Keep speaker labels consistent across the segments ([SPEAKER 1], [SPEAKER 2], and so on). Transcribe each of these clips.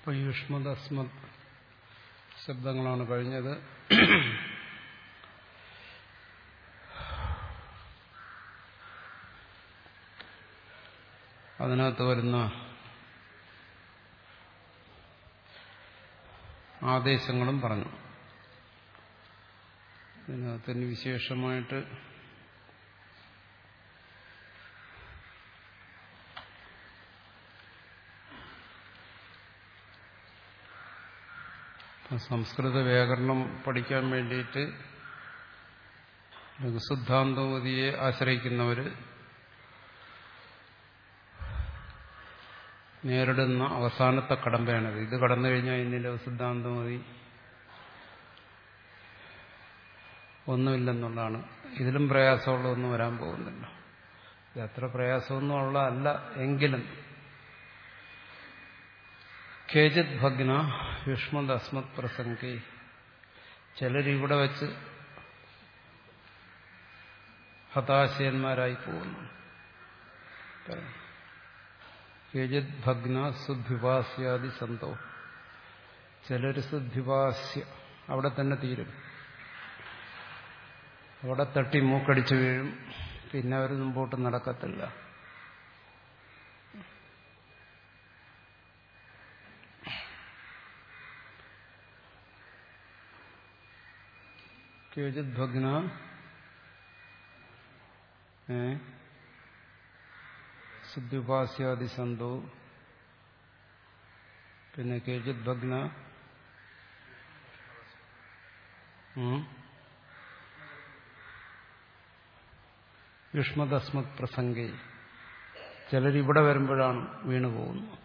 [SPEAKER 1] ഇപ്പൊ യുഷ്മത് അസ്മത് ശബ്ദങ്ങളാണ് കഴിഞ്ഞത് അതിനകത്ത് വരുന്ന ആദേശങ്ങളും പറഞ്ഞു ഇതിനകത്ത് ഇനി വിശേഷമായിട്ട് സംസ്കൃത വ്യാകരണം പഠിക്കാൻ വേണ്ടിയിട്ട് ലഘുസിദ്ധാന്തമതിയെ ആശ്രയിക്കുന്നവര് നേരിടുന്ന അവസാനത്തെ കടമ്പയാണിത് ഇത് കടന്നു കഴിഞ്ഞാൽ ഇനി ലഘുസിദ്ധാന്തമതി ഒന്നുമില്ലെന്നുള്ളതാണ് ഇതിലും പ്രയാസമുള്ളതൊന്നും വരാൻ പോകുന്നില്ല ഇത് അത്ര പ്രയാസമൊന്നും ഉള്ളതല്ല എങ്കിലും കേജിത് ഭഗ്ന യുഷ്മത് അസ്മത് പ്രസംഗി ചിലരിവിടെ വെച്ച് ഹതാശയന്മാരായി പോകുന്നു കേജിത് ഭഗ്ന സുദ്ഭിഭാസ്യാദി സന്തോ ചിലർ സുദ്ഭിഭാസ്യ അവിടെ തന്നെ തീരും അവിടെ തട്ടി മൂക്കടിച്ചു വീഴും പിന്നെ അവർ മുമ്പോട്ട് നടക്കത്തില്ല കേജിത് ഭഗ്ന സിദ്ധ്യുപാസ്യാദി സന്തോ പിന്നെ കേജിത് ഭഗ്ന യുഷ്മദസ്മത് പ്രസംഗി ചിലരിവിടെ വരുമ്പോഴാണ് വീണുപോകുന്നത്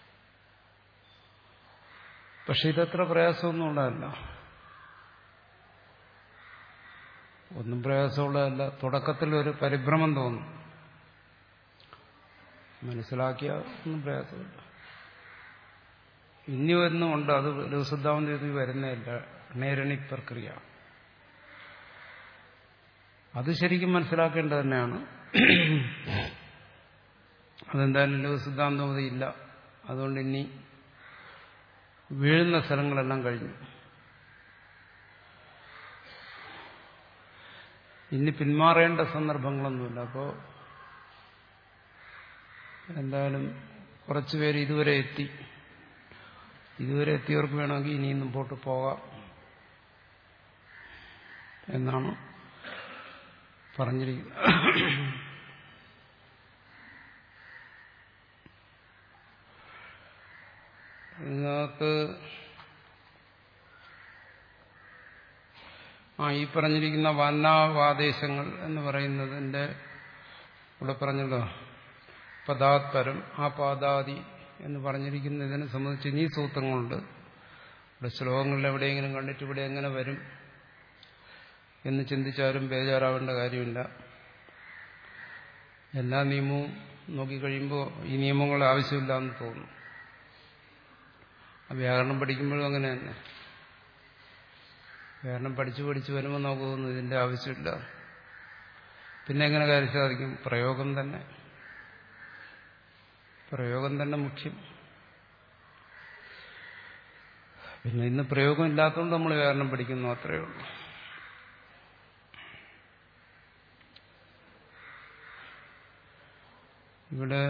[SPEAKER 1] പക്ഷെ ഇതത്ര പ്രയാസമൊന്നും ഉള്ളതല്ല ഒന്നും പ്രയാസമുള്ളതല്ല തുടക്കത്തിൽ ഒരു പരിഭ്രമം തോന്നും മനസ്സിലാക്കിയ ഒന്നും പ്രയാസമില്ല ഇനി വരുന്നുമുണ്ട് അത് ലഘുസിദ്ധാന്തം ചെയ്ത് വരുന്നില്ല നേരണി പ്രക്രിയ അത് ശരിക്കും മനസ്സിലാക്കേണ്ടത് തന്നെയാണ് അതെന്തായാലും ലഘുസിദ്ധാന്തമതി ഇല്ല അതുകൊണ്ട് ഇനി വീഴുന്ന സ്ഥലങ്ങളെല്ലാം കഴിഞ്ഞു ഇനി പിന്മാറേണ്ട സന്ദർഭങ്ങളൊന്നുമില്ല അപ്പോൾ എന്തായാലും കുറച്ചുപേര് ഇതുവരെ എത്തി ഇതുവരെ എത്തിയവർക്ക് വേണമെങ്കിൽ ഇനിയും മുമ്പോട്ട് പോകാം എന്നാണ് പറഞ്ഞിരിക്കുന്നത് ഇതിനകത്ത് ആ ഈ പറഞ്ഞിരിക്കുന്ന വർണ്ണാവാദേശങ്ങൾ എന്ന് പറയുന്നതിന്റെ ഇവിടെ പറഞ്ഞല്ലോ പദാത്പരം ആ പാദാദി എന്ന് പറഞ്ഞിരിക്കുന്ന ഇതിനെ സംബന്ധിച്ച് ഇനി സൂത്രങ്ങളുണ്ട് ഇവിടെ ശ്ലോകങ്ങളിൽ എവിടെയെങ്കിലും കണ്ടിട്ട് ഇവിടെ എങ്ങനെ വരും എന്ന് ചിന്തിച്ചാലും ബേജാറാവേണ്ട കാര്യമില്ല എല്ലാ നിയമവും നോക്കിക്കഴിയുമ്പോൾ ഈ നിയമങ്ങൾ ആവശ്യമില്ല എന്ന് തോന്നും വ്യാകരണം പഠിക്കുമ്പോഴും അങ്ങനെ തന്നെ വ്യാകരണം പഠിച്ചു പഠിച്ചു വരുമ്പോൾ നമുക്ക് തോന്നുന്നു ഇതിന്റെ ആവശ്യമില്ല പിന്നെ എങ്ങനെ കാര്യം സാധിക്കും പ്രയോഗം തന്നെ പ്രയോഗം തന്നെ മുഖ്യം പിന്നെ ഇന്ന് പ്രയോഗം ഇല്ലാത്തതുകൊണ്ട് നമ്മൾ വ്യാകരണം പഠിക്കുന്നു അത്രയേ ഉള്ളൂ ഇവിടെ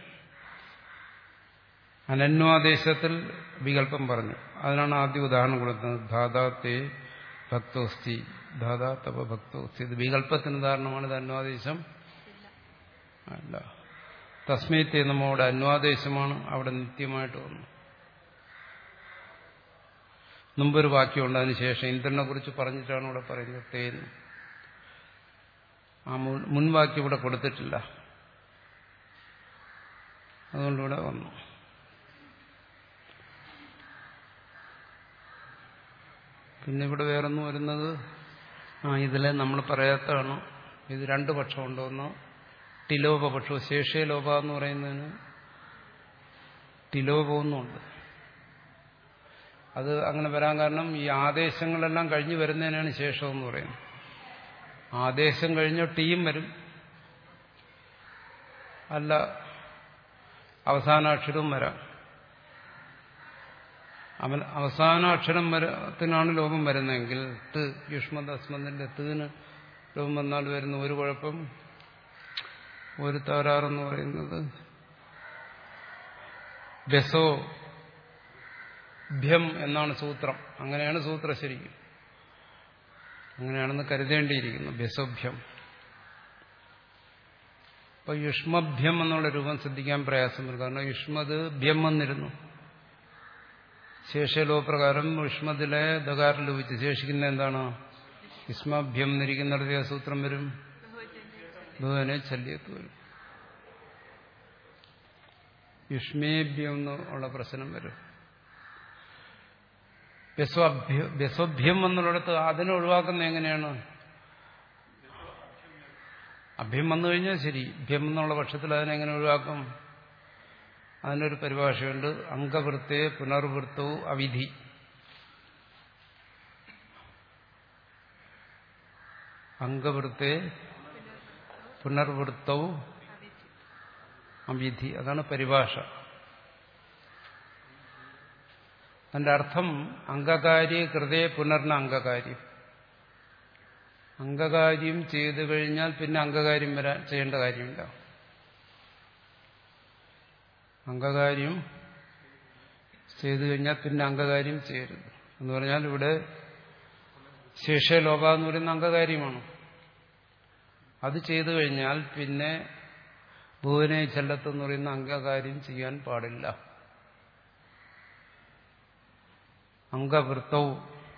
[SPEAKER 1] അനന്വാദേശത്തിൽ വികല്പം പറഞ്ഞു അതിനാണ് ആദ്യം ഉദാഹരണം കൊടുത്തത് ധാതാത്തെ ഭക്തോസ്തി ധാതാ തപ ഭക്തോസ്തി ഇത് വികല്പത്തിന് ഉദാഹരണമാണ് ഇത് അന്വാദേശം അല്ല തസ്മയത്തെ നമ്മളുടെ അന്വാദേശമാണ് അവിടെ നിത്യമായിട്ട് വന്നു മുമ്പൊരു വാക്യമുണ്ട് അതിനുശേഷം ഇന്ദ്രനെ കുറിച്ച് പറഞ്ഞിട്ടാണ് ഇവിടെ പറയുന്നത് തേന്ന് ആ മുൻവാക്യം ഇവിടെ കൊടുത്തിട്ടില്ല അതുകൊണ്ട് ഇവിടെ വന്നു പിന്നെ ഇവിടെ വേറൊന്നും വരുന്നത് ആ ഇതിലെ നമ്മൾ പറയാത്തതാണ് ഇത് രണ്ട് പക്ഷമുണ്ട് ഒന്ന് ടിലോപ പക്ഷവും ശേഷലോപ എന്ന് പറയുന്നതിന് ടിലോപമൊന്നുമുണ്ട് അത് അങ്ങനെ വരാൻ കാരണം ഈ ആദേശങ്ങളെല്ലാം കഴിഞ്ഞു വരുന്നതിനാണ് ശേഷം എന്ന് പറയുന്നത് ആദേശം കഴിഞ്ഞ ടീം വരും അല്ല അവസാനാക്ഷരവും വരാം അവൻ അവസാന അക്ഷരം വരത്തിനാണ് ലോപം വരുന്നതെങ്കിൽ ട് യുഷ്മത് അസ്മദിന്റെ തീന് ലോപം വന്നാൽ വരുന്ന ഒരു കുഴപ്പം ഒരു തകരാറെന്ന് പറയുന്നത് ബസോ ഭ്യം എന്നാണ് സൂത്രം അങ്ങനെയാണ് സൂത്രം ശരിക്കും അങ്ങനെയാണെന്ന് കരുതേണ്ടിയിരിക്കുന്നു ബസോഭ്യം അപ്പൊ യുഷ്മഭ്യം എന്നുള്ള രൂപം ശ്രദ്ധിക്കാൻ പ്രയാസം വരും കാരണം യുഷ്മത് ഭ്യം വന്നിരുന്നു ശേഷലോ പ്രകാരം യുഷ്മതിലെ ദകാരം ലോപിച്ച് ശേഷിക്കുന്ന എന്താണ് യുഷ്മഭ്യം എന്നിരിക്കുന്നിടത്ത് ആ സൂത്രം വരും ബഹുവിനെ ചല്യത്ത് വരും യുഷ്മേഭ്യം എന്നുള്ള പ്രശ്നം വരും ബസോഭ്യം എന്നുള്ളിടത്ത് അതിനെ ഒഴിവാക്കുന്ന എങ്ങനെയാണ് അഭ്യം വന്നു കഴിഞ്ഞാൽ ശരി ഭ്യം എന്നുള്ള പക്ഷത്തിൽ അതിനെങ്ങനെ ഒഴിവാക്കും അതിനൊരു പരിഭാഷയുണ്ട് അംഗവൃത്തെ പുനർവൃത്തവും അവിധി അംഗവൃത്തെ പുനർവൃത്തവും അവിധി അതാണ് പരിഭാഷ അതിന്റെ അർത്ഥം അംഗകാരി കൃതേ പുനർന അംഗകാര്യം അംഗകാര്യം ചെയ്തു കഴിഞ്ഞാൽ പിന്നെ അംഗകാര്യം വരാൻ ചെയ്യേണ്ട കാര്യമില്ല അംഗകാര്യം ചെയ്തു കഴിഞ്ഞാൽ പിന്നെ അംഗകാര്യം ചെയ്യരുത് എന്ന് പറഞ്ഞാൽ ഇവിടെ ശേഷലോക എന്ന് പറയുന്ന അംഗകാര്യമാണ് അത് ചെയ്തു കഴിഞ്ഞാൽ പിന്നെ ഭുവനെ ചെല്ലത്ത് എന്ന് പറയുന്ന അംഗകാര്യം ചെയ്യാൻ പാടില്ല അംഗവൃത്തവും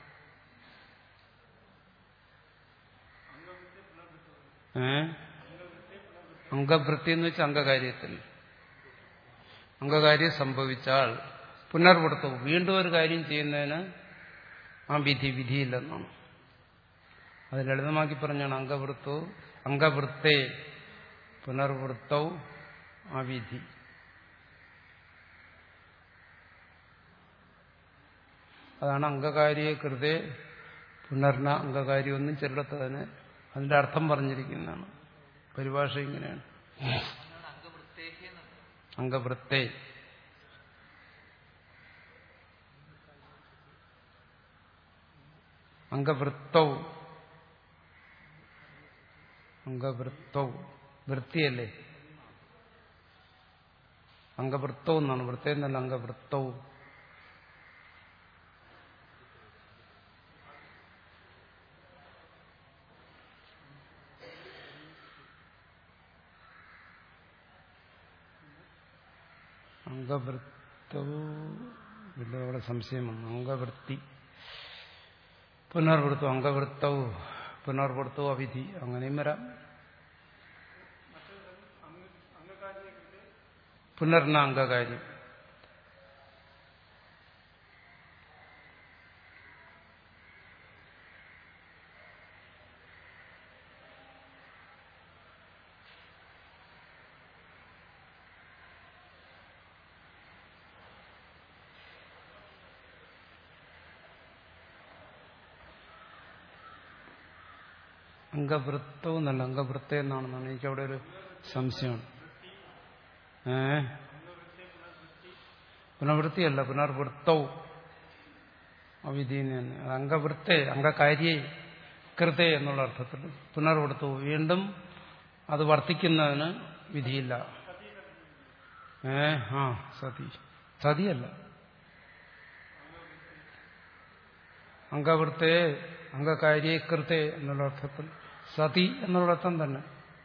[SPEAKER 1] ഏ അംഗവൃത്തി എന്ന് വെച്ചാൽ അംഗകാര്യത്തിൽ അംഗകാര്യം സംഭവിച്ചാൽ പുനർവൃത്തവും വീണ്ടും ഒരു കാര്യം ചെയ്യുന്നതിന് ആ വിധി വിധിയില്ലെന്നാണ് അത് ലളിതമാക്കി പറഞ്ഞാണ് അംഗവൃത്തവും അംഗവൃത്തെ പുനർവൃത്തവും ആ വിധി അതാണ് അംഗകാരിയെ കൃതേ പുനർന അംഗകാര്യമൊന്നും ചിലടത്ത് തന്നെ അതിന്റെ അർത്ഥം പറഞ്ഞിരിക്കുന്നതാണ് പരിഭാഷ ഇങ്ങനെയാണ് അംഗവൃത്തെ അംഗവൃത്തൗ അംഗവൃത്തൗ വൃത്തിയല്ലേ അംഗവൃത്തവും എന്നാണ് വൃത്തം എന്നല്ല അംഗവൃത്തവും അംഗവൃത്തവും ഇവിടെ അവിടെ സംശയം വന്നു അംഗവൃത്തി പുനർവൃത്തവും അംഗവൃത്തവും പുനർവൃത്തവും അവിധി അങ്ങനെയും വരാം പുനർന അംഗകാര്യം അംഗവൃത്തവും എന്നല്ല അംഗവൃത്ത എന്നാണെന്നാണ് എനിക്ക് അവിടെ ഒരു സംശയമാണ് ഏ പുനർവൃത്തിയല്ല പുനർവൃത്തവും അവിധീന തന്നെ അത് അംഗവൃത്തെ അംഗകാര്യേ കൃതേ എന്നുള്ള അർത്ഥത്തിൽ പുനർവൃത്തവും വീണ്ടും അത് വർത്തിക്കുന്നതിന് വിധിയില്ല ഏ ആ സതി സതിയല്ല അംഗവൃത്തെ അംഗകാര്യേ കൃത്തെ എന്നുള്ള അർത്ഥത്തിൽ സതി എന്നുള്ള അർത്ഥം തന്നെ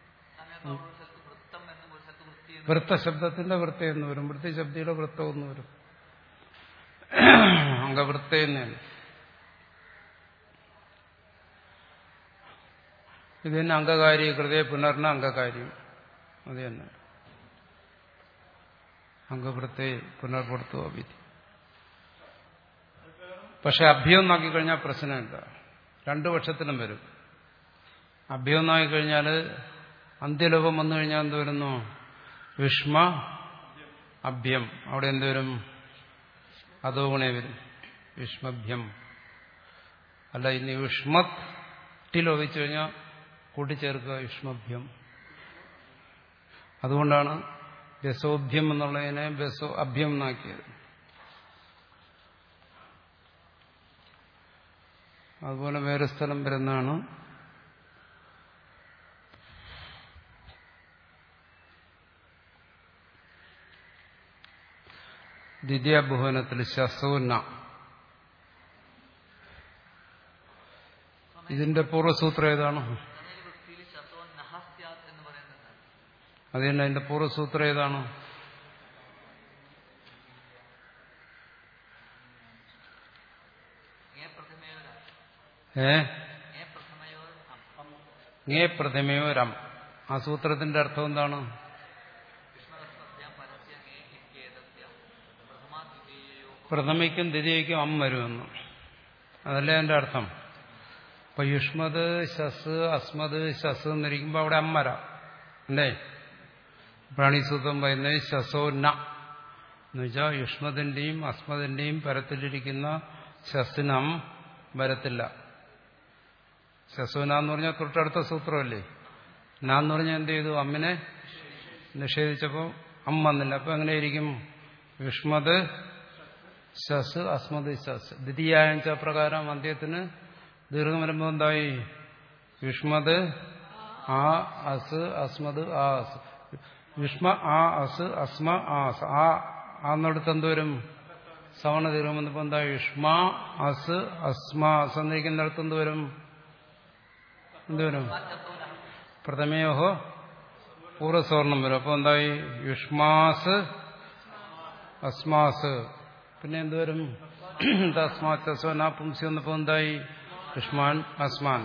[SPEAKER 1] വൃത്തശബ്ദത്തിന്റെ വൃത്ത എന്ന് വരും വൃത്തി ശബ്ദിയുടെ വൃത്തം എന്ന് വരും അംഗവൃത്ത തന്നെയാണ് ഇത് തന്നെ അംഗകാരി കൃതേ പുനർന അംഗകാര്യം അത് തന്നെ അംഗവൃത്തെ പുനർപ്പെടുത്തുക വിധി പക്ഷെ അഭ്യം നോക്കി കഴിഞ്ഞാൽ പ്രശ്നമില്ല രണ്ടു പക്ഷത്തിലും വരും അഭ്യം നോക്കി കഴിഞ്ഞാൽ അന്ത്യലോകം വന്നു കഴിഞ്ഞാൽ എന്ത് വരുന്നു വിഷ്മ അഭ്യം അവിടെ എന്ത് വരും അതോ ഗുണേ വരും വിഷ്മഭ്യം അല്ല ഇനി വിഷ്മത് ടിലോപിച്ചു കഴിഞ്ഞാൽ കൂട്ടിച്ചേർക്കുക വിഷ്മഭ്യം അതുകൊണ്ടാണ് ബസോഭ്യം എന്നുള്ളതിനെ ബസോ അഭ്യം എന്നാക്കിയത് അതുപോലെ വേറെ സ്ഥലം വരുന്നതാണ് ദ്വിതീയഭുവനത്തിൽ ശസൂന ഇതിന്റെ പൂർവ്വസൂത്രം ഏതാണ്
[SPEAKER 2] തനേരി വൃത്തിയിൽ ശസോ നഹസ്യാത് എന്ന് പറയുന്നത്
[SPEAKER 1] അത് തന്നെ അതിന്റെ പൂർവ്വസൂത്രം ഏതാണ്
[SPEAKER 2] ഏ പ്രഥമയോര
[SPEAKER 1] ഏ
[SPEAKER 2] ഏ പ്രഥമയോർ അം
[SPEAKER 1] ngേ പ്രഥമയോ രം ആ സൂത്രത്തിന്റെ അർത്ഥം എന്താണ്
[SPEAKER 2] വിഷ്ണുരസ്മസ്യാം പരസ്യ ഏ ഇത്യേതസ്യാം പ്രഥമാ ദ്വിതീയയോ
[SPEAKER 1] പ്രഥമയ്ക്കും ദ്വിതീയയ്ക്കും അം വരുമെന്ന് അതല്ലേ അതിന്റെ അർത്ഥം ഇപ്പൊ യുഷ്മത് ശസ് അസ്മത് ശസ് എന്നിരിക്കുമ്പോൾ അവിടെ അം വരാം അല്ലേ അപ്പോഴാണ് ഈ സൂത്രം പറയുന്നത് ശസോ ന എന്ന് വെച്ചാൽ യുഷ്മതിന്റെയും അസ്മതിന്റെയും പരത്തിലിരിക്കുന്ന ശസിനം വരത്തില്ല ശസോന എന്ന് പറഞ്ഞാൽ തൊട്ടടുത്ത സൂത്രമല്ലേ ന എന്ന് പറഞ്ഞാൽ എന്ത് ചെയ്തു അമ്മിനെ നിഷേധിച്ചപ്പോൾ അം വന്നില്ല അപ്പൊ എങ്ങനെയായിരിക്കും യുഷ്മത് ശസ് അസ്മത് ശസ് ദ്വിതീയായഞ്ച പ്രകാരം അന്ത്യത്തിന് ദീർഘം വരുമ്പോൾ എന്തായി യുഷ്മത് ആ അസ് അസ്മത് ആ അസ് യുഷ്മ ആ അസ് അസ്മ ആ അസ് ആ ആന്നിടത്ത് എന്തുവരും സവർണ ദീർഘം വന്നപ്പോൾ എന്താ യുഷ്മ അസ് അസ്മ അസ് എന്നിരിക്കുന്നിടത്ത് എന്തുവരും എന്തുവരും പ്രഥമയോഹോ പൂർവ്വസ്വർണം വരും അപ്പോൾ എന്തായി യുഷ്മാസ് അസ്മാസ് പിന്നെ എന്തുവരും തസ്മാസ്വന പുംസി വന്നപ്പോൾ എന്തായി യുഷ്മാൻ അസ്മാൻ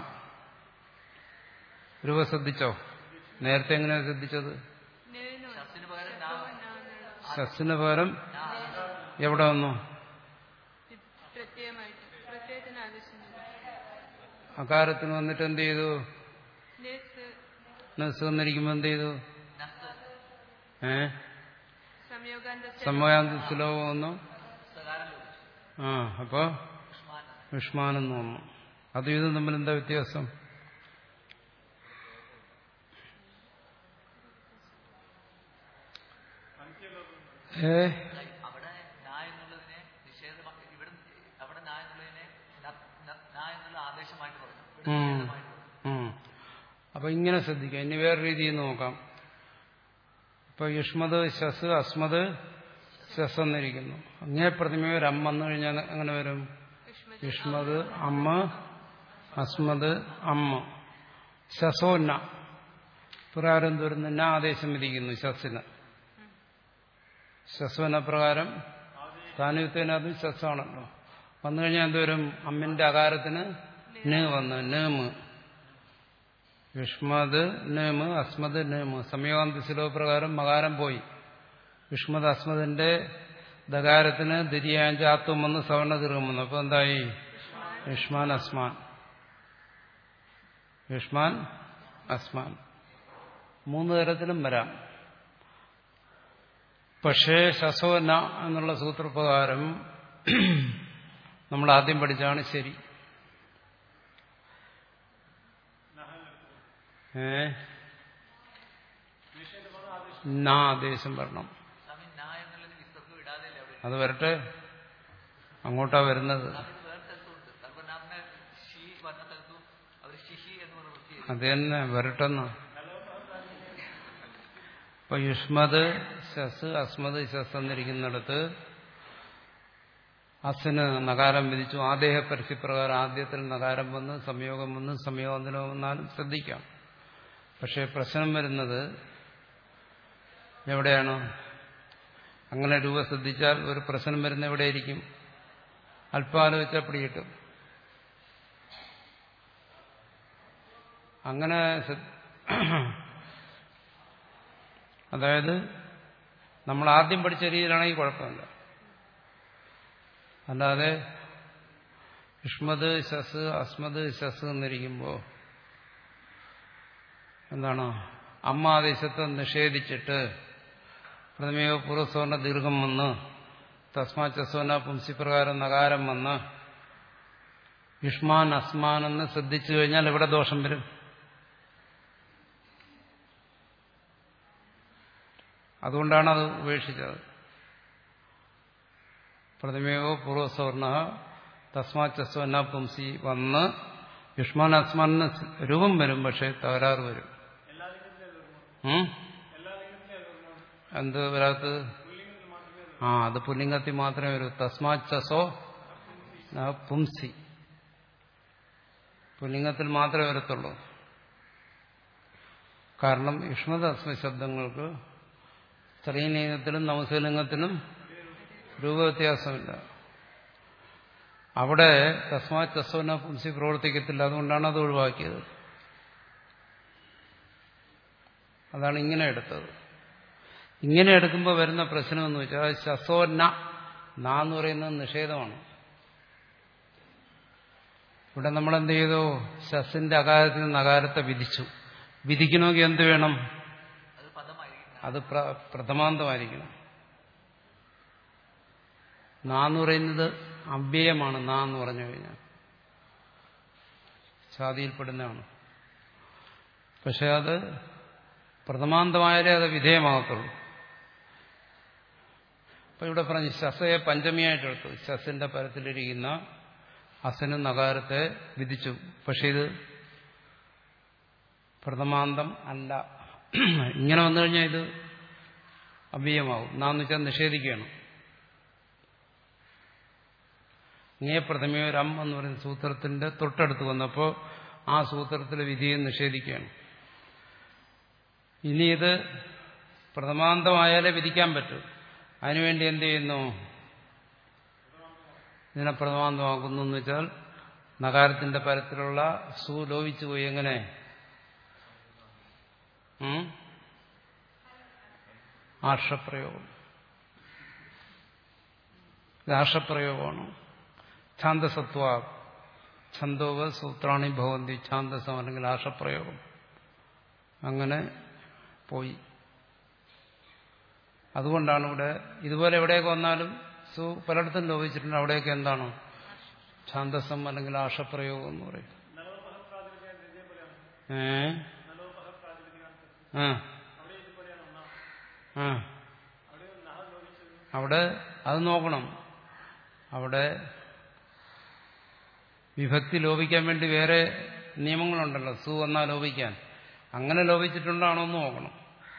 [SPEAKER 1] രൂപ ശ്രദ്ധിച്ചോ നേരത്തെ എങ്ങനെയാ ശ്രദ്ധിച്ചത്
[SPEAKER 2] ശസിന് പകരം നാ
[SPEAKER 1] സസ്സിന് പകരം എവിടെ വന്നു
[SPEAKER 3] പ്രത്യയമായിട്ട് പ്രത്യയത്തിന് ആവശ്യമില്ല
[SPEAKER 1] അകാരത്തിന് വന്നിട്ട് എന്ത് ചെയ്തു
[SPEAKER 3] നെസ്
[SPEAKER 1] നസ് വന്നിരിക്കുമ്പോൾ എന്ത് ചെയ്തു
[SPEAKER 2] നസ്
[SPEAKER 1] ഏ
[SPEAKER 3] സംയോഗാന്ത
[SPEAKER 1] സമയാന്ത സുലഭം വന്നു
[SPEAKER 2] സകാരം ലോപിച്ചു
[SPEAKER 1] ആ അപ്പോ
[SPEAKER 2] ഉഷ്മാൻ
[SPEAKER 1] യുഷ്മാനെന്ന് വന്നു അതും ഇതും തമ്മിൽ എന്താ വ്യത്യാസം ഏ
[SPEAKER 2] അവിടെ നാ എന്നുള്ളതിനെ നിഷേധമാക്കി ഇവിടെ അവിടെ നാ എന്നുള്ളതിനെ ന- ന- നാ എന്നുള്ള ആദേശമായിട്ട് പറഞ്ഞു ഇവിടെ
[SPEAKER 1] ഉം.
[SPEAKER 2] നിഷേധമായിട്ട് പറഞ്ഞു
[SPEAKER 1] ഉം. അപ്പൊ ഇങ്ങനെ ശ്രദ്ധിക്കാം ഇനി വേറെ രീതിയിൽ നോക്കാം ഇപ്പൊ യുഷ്മത് ശസ് അസ്മത് ശസ് എന്നിരിക്കുന്നു അങ്ങേ പ്രതിമ ഒരു അമ്മ വന്നു കഴിഞ്ഞാൽ അങ്ങനെ വരും യുഷ്മത് അമ്മ അസ്മത് അമ്മ ശസോന്ന പ്രകാരം വരുന്ന ന ആദേശം വിധിക്കുന്നു ശസ്സിന് ശസ്വന പ്രകാരം സ്ഥാനയുക്തനതും ശസ്സാണല്ലോ വന്നു കഴിഞ്ഞാൽ എന്തോരും അമ്മിന്റെ അകാരത്തിന് ന് വന്ന് നേമ് യുഷ്മത് നേമ് അസ്മത് നേമ് സമയാന്ത ശിലോപ്രകാരം മകാരം പോയി യുഷ്മത് അസ്മതിന്റെ ദകാരത്തിന് ദിരിയാഞ്ച ആത്വം വന്ന് സവർണ ദീർഘം വന്നു അപ്പൊ എന്തായി യുഷ്മാൻ അസ്മാൻ യുഷ്മാൻ അസ്മാൻ മൂന്ന് തരത്തിലും വരാം പക്ഷേ ശസോന എന്നുള്ള സൂത്രപ്രകാരം നമ്മൾ ആദ്യം പഠിച്ചാണ് ശരി ഏ നാ ആദേശം വരണം
[SPEAKER 2] സ്വാമി നാ എന്നുള്ളത് വിസർഗം ഇടാതെയല്ലേ അവിടെ
[SPEAKER 1] അത് വരട്ടെ അങ്ങോട്ടാ വരുന്നത്
[SPEAKER 2] സ്വാമി ഇത് വേറെ സ്ഥലത്തുണ്ട് സർവനാമനെ ഷീ പറഞ്ഞ സ്ഥലത്തും അവർ ഷിഹി എന്ന് പറഞ്ഞ വൃത്തി
[SPEAKER 1] അത് തന്നെ വരട്ടെന്ന് ഇപ്പൊ യുഷ്മത് ശസ് അസ്മത് ശസ് എന്നിരിക്കുന്നിടത്ത് അസിന് നകാരം വിധിച്ചു ആദേഹ പരസ്യപ്രകാരം ആദ്യത്തിൽ നകാരം വന്ന് സംയോഗം വന്ന് സംയോഗം വന്നാലും ശ്രദ്ധിക്കാം പക്ഷെ പ്രശ്നം വരുന്നത് എവിടെയാണ് അങ്ങനെ രൂപ ശ്രദ്ധിച്ചാൽ ഒരു പ്രശ്നം വരുന്ന എവിടെയായിരിക്കും അല്പാലോചിച്ചാൽ പിടികിട്ടും അങ്ങനെ ശ്രദ്ധ- അതായത് നമ്മൾ ആദ്യം പഠിച്ച രീതിയിലാണെങ്കിൽ കുഴപ്പമില്ല അല്ലാതെ യുഷ്മത് ശസ് അസ്മത് ശസ് എന്നിരിക്കുമ്പോൾ എന്താണ് അമ്മ ആദേശത്തെ നിഷേധിച്ചിട്ട് പ്രഥമയോ പൂർവ്വസ്വർണ ദീർഘം വന്ന് തസ്മാ ചസ്വന പുംസിപ്രകാരം നകാരം വന്ന് യുഷ്മാൻ അസ്മാൻ എന്ന് ശ്രദ്ധിച്ചു കഴിഞ്ഞാൽ എവിടെ ദോഷം വരും അതുകൊണ്ടാണ് അത് ഉപേക്ഷിച്ചത് പ്രഥമയോ പൂർവ്വസ്വർണ തസ്മാച്ചസ്വ എന്നാ പുംസി വന്ന് യുഷ്മാൻ അസ്മാന് രൂപം വരും പക്ഷെ തകരാറ് വരും ഉം? എന്ത് വരാത്തത് ആ അത് പുല്ലിംഗത്തിൽ മാത്രമേ വരൂ തസ്മാച്ചസോ ന പുംസി പുല്ലിംഗത്തിൽ മാത്രമേ വരത്തുള്ളൂ കാരണം യുഷ്മതസ്മ ശബ്ദങ്ങൾക്ക് സ്ത്രീലിംഗത്തിലും നമസ്ലിംഗത്തിലും രൂപവ്യത്യാസമില്ല അവിടെ തസ്മാത് തസ്വന പുംസി പ്രവർത്തിക്കത്തില്ല അതുകൊണ്ടാണ് അത് ഒഴിവാക്കിയത് അതാണ് ഇങ്ങനെ എടുത്തത് ഇങ്ങനെ എടുക്കുമ്പോൾ വരുന്ന പ്രശ്നം എന്ന് വെച്ചാൽ ശസോന്ന ന എന്ന് പറയുന്നത് നിഷേധമാണ് ഇവിടെ നമ്മൾ എന്ത് ചെയ്തു ശസിന്റെ അകാരത്തിൽ നിന്ന് അകാരത്തെ വിധിച്ചു വിധിക്കണമെങ്കിൽ എന്ത് വേണം
[SPEAKER 2] അത് പദമായിരിക്കും
[SPEAKER 1] അത് പ്ര- പ്രഥമാന്തമായിരിക്കണം നാ എന്ന് പറയുന്നത് അവ്യയമാണ് നാ എന്ന് പറഞ്ഞു കഴിഞ്ഞാൽ ഛാതിയിൽപ്പെടുന്നതാണ് പക്ഷെ അത് പ്രഥമാന്തമായാലേ അത് വിധേയമാകത്തുള്ളൂ അപ്പൊ ഇവിടെ പറഞ്ഞു ശസയെ പഞ്ചമിയായിട്ട് എടുത്തു ശസിന്റെ പരത്തിലിരിക്കുന്ന അസനും നഗാരത്തെ വിധിച്ചു പക്ഷെ ഇത് പ്രഥമാന്തം അല്ല ഇങ്ങനെ വന്നു കഴിഞ്ഞാൽ ഇത് അവ്യയമാവും നാന്ന് വെച്ചാൽ നിഷേധിക്കുകയാണ് ഇങ്ങേ പ്രഥമയോ രം എന്ന് പറയുന്ന സൂത്രത്തിന്റെ തൊട്ടടുത്ത് വന്നപ്പോൾ ആ സൂത്രത്തിലെ വിധിയെ നിഷേധിക്കുകയാണ് ഇനി ഇത് പ്രഥമാന്തമായാലേ വിധിക്കാൻ പറ്റൂ അതിനുവേണ്ടി എന്ത് ചെയ്യുന്നു ഇതിനെ പ്രഥമാന്തമാക്കുന്നു എന്ന് വെച്ചാൽ നഗാരത്തിന്റെ പരത്തിലുള്ള സു ലോപിച്ചു പോയി എങ്ങനെ ഉം? ആർഷപ്രയോഗം ഇത് ആർഷപ്രയോഗമാണ് ഛാന്തസത്വ ഛന്തോവ സൂത്രാണി ഭവന്തി ഛാന്തസം അല്ലെങ്കിൽ ആർഷപ്രയോഗം അങ്ങനെ പോയി അതുകൊണ്ടാണ് ഇവിടെ ഇതുപോലെ എവിടെയൊക്കെ വന്നാലും സു പലയിടത്തും ലോപിച്ചിട്ടുണ്ട് അവിടെയൊക്കെ എന്താണ് ഛാന്തസം അല്ലെങ്കിൽ ആഷപ്രയോഗം എന്ന് പറയും ഏ ആ ആ അവിടെ അത് നോക്കണം അവിടെ വിഭക്തി ലോപിക്കാൻ വേണ്ടി വേറെ നിയമങ്ങളുണ്ടല്ലോ സു വന്നാൽ ലോപിക്കാൻ അങ്ങനെ ലോപിച്ചിട്ടുണ്ടാണോ എന്ന് നോക്കണം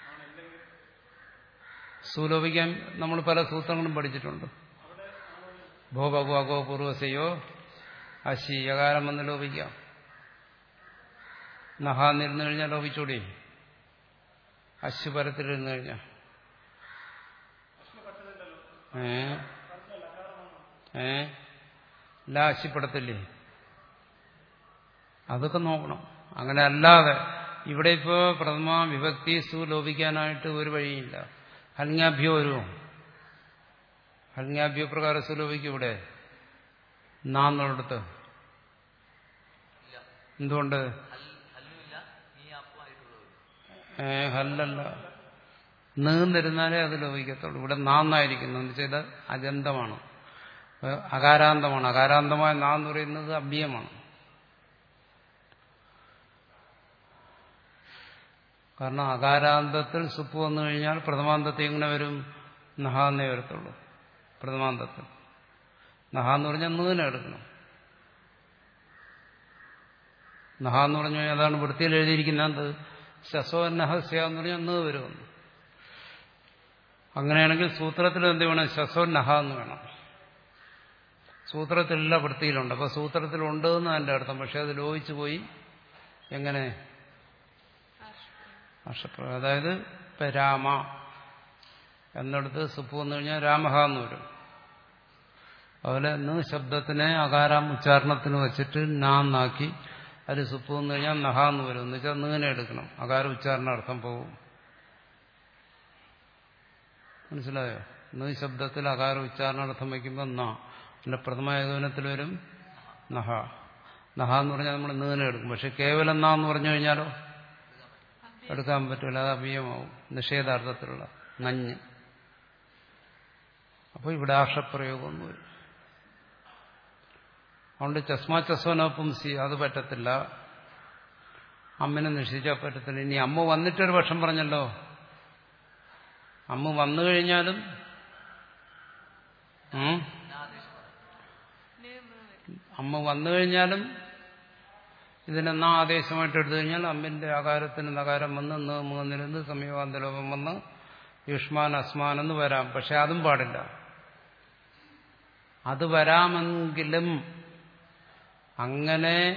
[SPEAKER 1] സുലോപിക്കാൻ നമ്മൾ പല സൂത്രങ്ങളും പഠിച്ചിട്ടുണ്ട് ഭോ ഭഗു അഗോ പൂർവസയോ അശി യകാരം വന്ന് ലോപിക്കാം നഹാന്നിരുന്നു കഴിഞ്ഞാൽ ലോപിച്ചൂടെ അശു പരത്തിലിരുന്നു കഴിഞ്ഞാൽ ഏ ഏ ലാ അശിപ്പെടത്തില്ലേ അതൊക്കെ നോക്കണം അങ്ങനെ അല്ലാതെ ഇവിടെ ഇപ്പോ പ്രഥമ വിഭക്തി സു ലോപിക്കാനായിട്ട് ഒരു വഴിയില്ല ഹൽങ്യാഭ്യോ വരുമോ ഹൽങ്യാഭ്യോ പ്രകാരം സുലോപിക്കും ഇവിടെ നാന്നുള്ളിടത്ത്
[SPEAKER 2] ഇല്ല
[SPEAKER 1] എന്തുകൊണ്ട്
[SPEAKER 2] ഹൽ ഹല്ലുമില്ല നീ അപ്പു ആയിട്ടുള്ളൂ
[SPEAKER 1] ഏ, ഹല്ലല്ല നീന്നിരുന്നാലേ അത് ലോപിക്കത്തുള്ളൂ ഇവിടെ നാന്നായിരിക്കുന്നു എന്ന് വെച്ചാൽ അജന്തമാണ് ഏ, അകാരാന്തമാണ് അകാരാന്തമായ നാന്ന് പറയുന്നത് അഭ്യമാണ് കാരണം അകാരാന്തത്തിൽ സുപ്പ് വന്നു കഴിഞ്ഞാൽ പ്രഥമാന്തത്തിൽ എങ്ങനെ വരും നഹാന്നേ വരത്തുള്ളൂ പ്രഥമാന്തത്തിൽ നഹ എന്ന് പറഞ്ഞാൽ നീന എടുക്കണം നഹ എന്ന് പറഞ്ഞു കഴിഞ്ഞാൽ അതാണ് വൃത്തിയിൽ എഴുതിയിരിക്കുന്നത് ശസോ നഹസ്യ എന്ന് പറഞ്ഞാൽ നീ വരുമെന്ന് അങ്ങനെയാണെങ്കിൽ സൂത്രത്തിൽ എന്ത് വേണം ശസോ നഹ എന്ന് വേണം സൂത്രത്തിലുള്ള വൃത്തിയിലുണ്ട് അപ്പൊ സൂത്രത്തിലുണ്ട് എന്ന് അതിന്റെ അർത്ഥം പക്ഷെ അത് ലോഹിച്ചു പോയി എങ്ങനെ അക്ഷപ്രയോഗം അതായത് ഇപ്പൊ രാമ എന്നിടത്ത് സുപ്പ് വന്നു കഴിഞ്ഞാൽ രാമഹ എന്ന് വരും അതുപോലെ ന ശബ്ദത്തിനെ അകാരം ഉച്ചാരണത്തിന് വെച്ചിട്ട് നാന്നാക്കി അതിൽ സുപ്പ് വന്നു കഴിഞ്ഞാൽ നഹ എന്ന് വരും എന്ന് വെച്ചാൽ നീനെ എടുക്കണം അകാര ഉച്ചാരണ അർത്ഥം പോകും മനസ്സിലായോ ന ശബ്ദത്തിൽ അകാര ഉച്ചാരണാർത്ഥം വയ്ക്കുമ്പോൾ ന അല്ല പ്രഥമ ഏകോപനത്തിൽ വരും നഹ നഹ എന്ന് പറഞ്ഞാൽ നമ്മൾ നീനെ എടുക്കും പക്ഷെ കേവലം ന എന്ന് പറഞ്ഞു കഴിഞ്ഞാലോ എടുക്കാൻ പറ്റില്ല അത് അഭിയമാവും നിഷേധാർത്ഥത്തിലുള്ള നഞ്ഞ് അപ്പോൾ ഇവിടെ ആഷപ്രയോഗം എന്ന് വരും അതുകൊണ്ട് ചസ്മാ ചസ്വനൊപ്പം സി അത് പറ്റത്തില്ല അമ്മനെ നിഷേധിച്ചാൽ പറ്റത്തില്ല ഇനി അമ്മ വന്നിട്ടൊരു പക്ഷം പറഞ്ഞല്ലോ അമ്മ വന്നു കഴിഞ്ഞാലും ഉം?
[SPEAKER 3] നിയമം വരും
[SPEAKER 1] അമ്മ വന്നു കഴിഞ്ഞാലും ഇതിനെന്നാ ആദേശമായിട്ട് എടുത്തു കഴിഞ്ഞാൽ അമ്മിന്റെ ആകാരത്തിന് നകാരം വന്ന് ന മൂന്നിരുന്ന് സമീപാന്തലോപം വന്ന് യുഷ്മാൻ അസ്മാൻ എന്ന് വരാം പക്ഷെ അതും പാടില്ല അത് വരാമെങ്കിലും അങ്ങനെ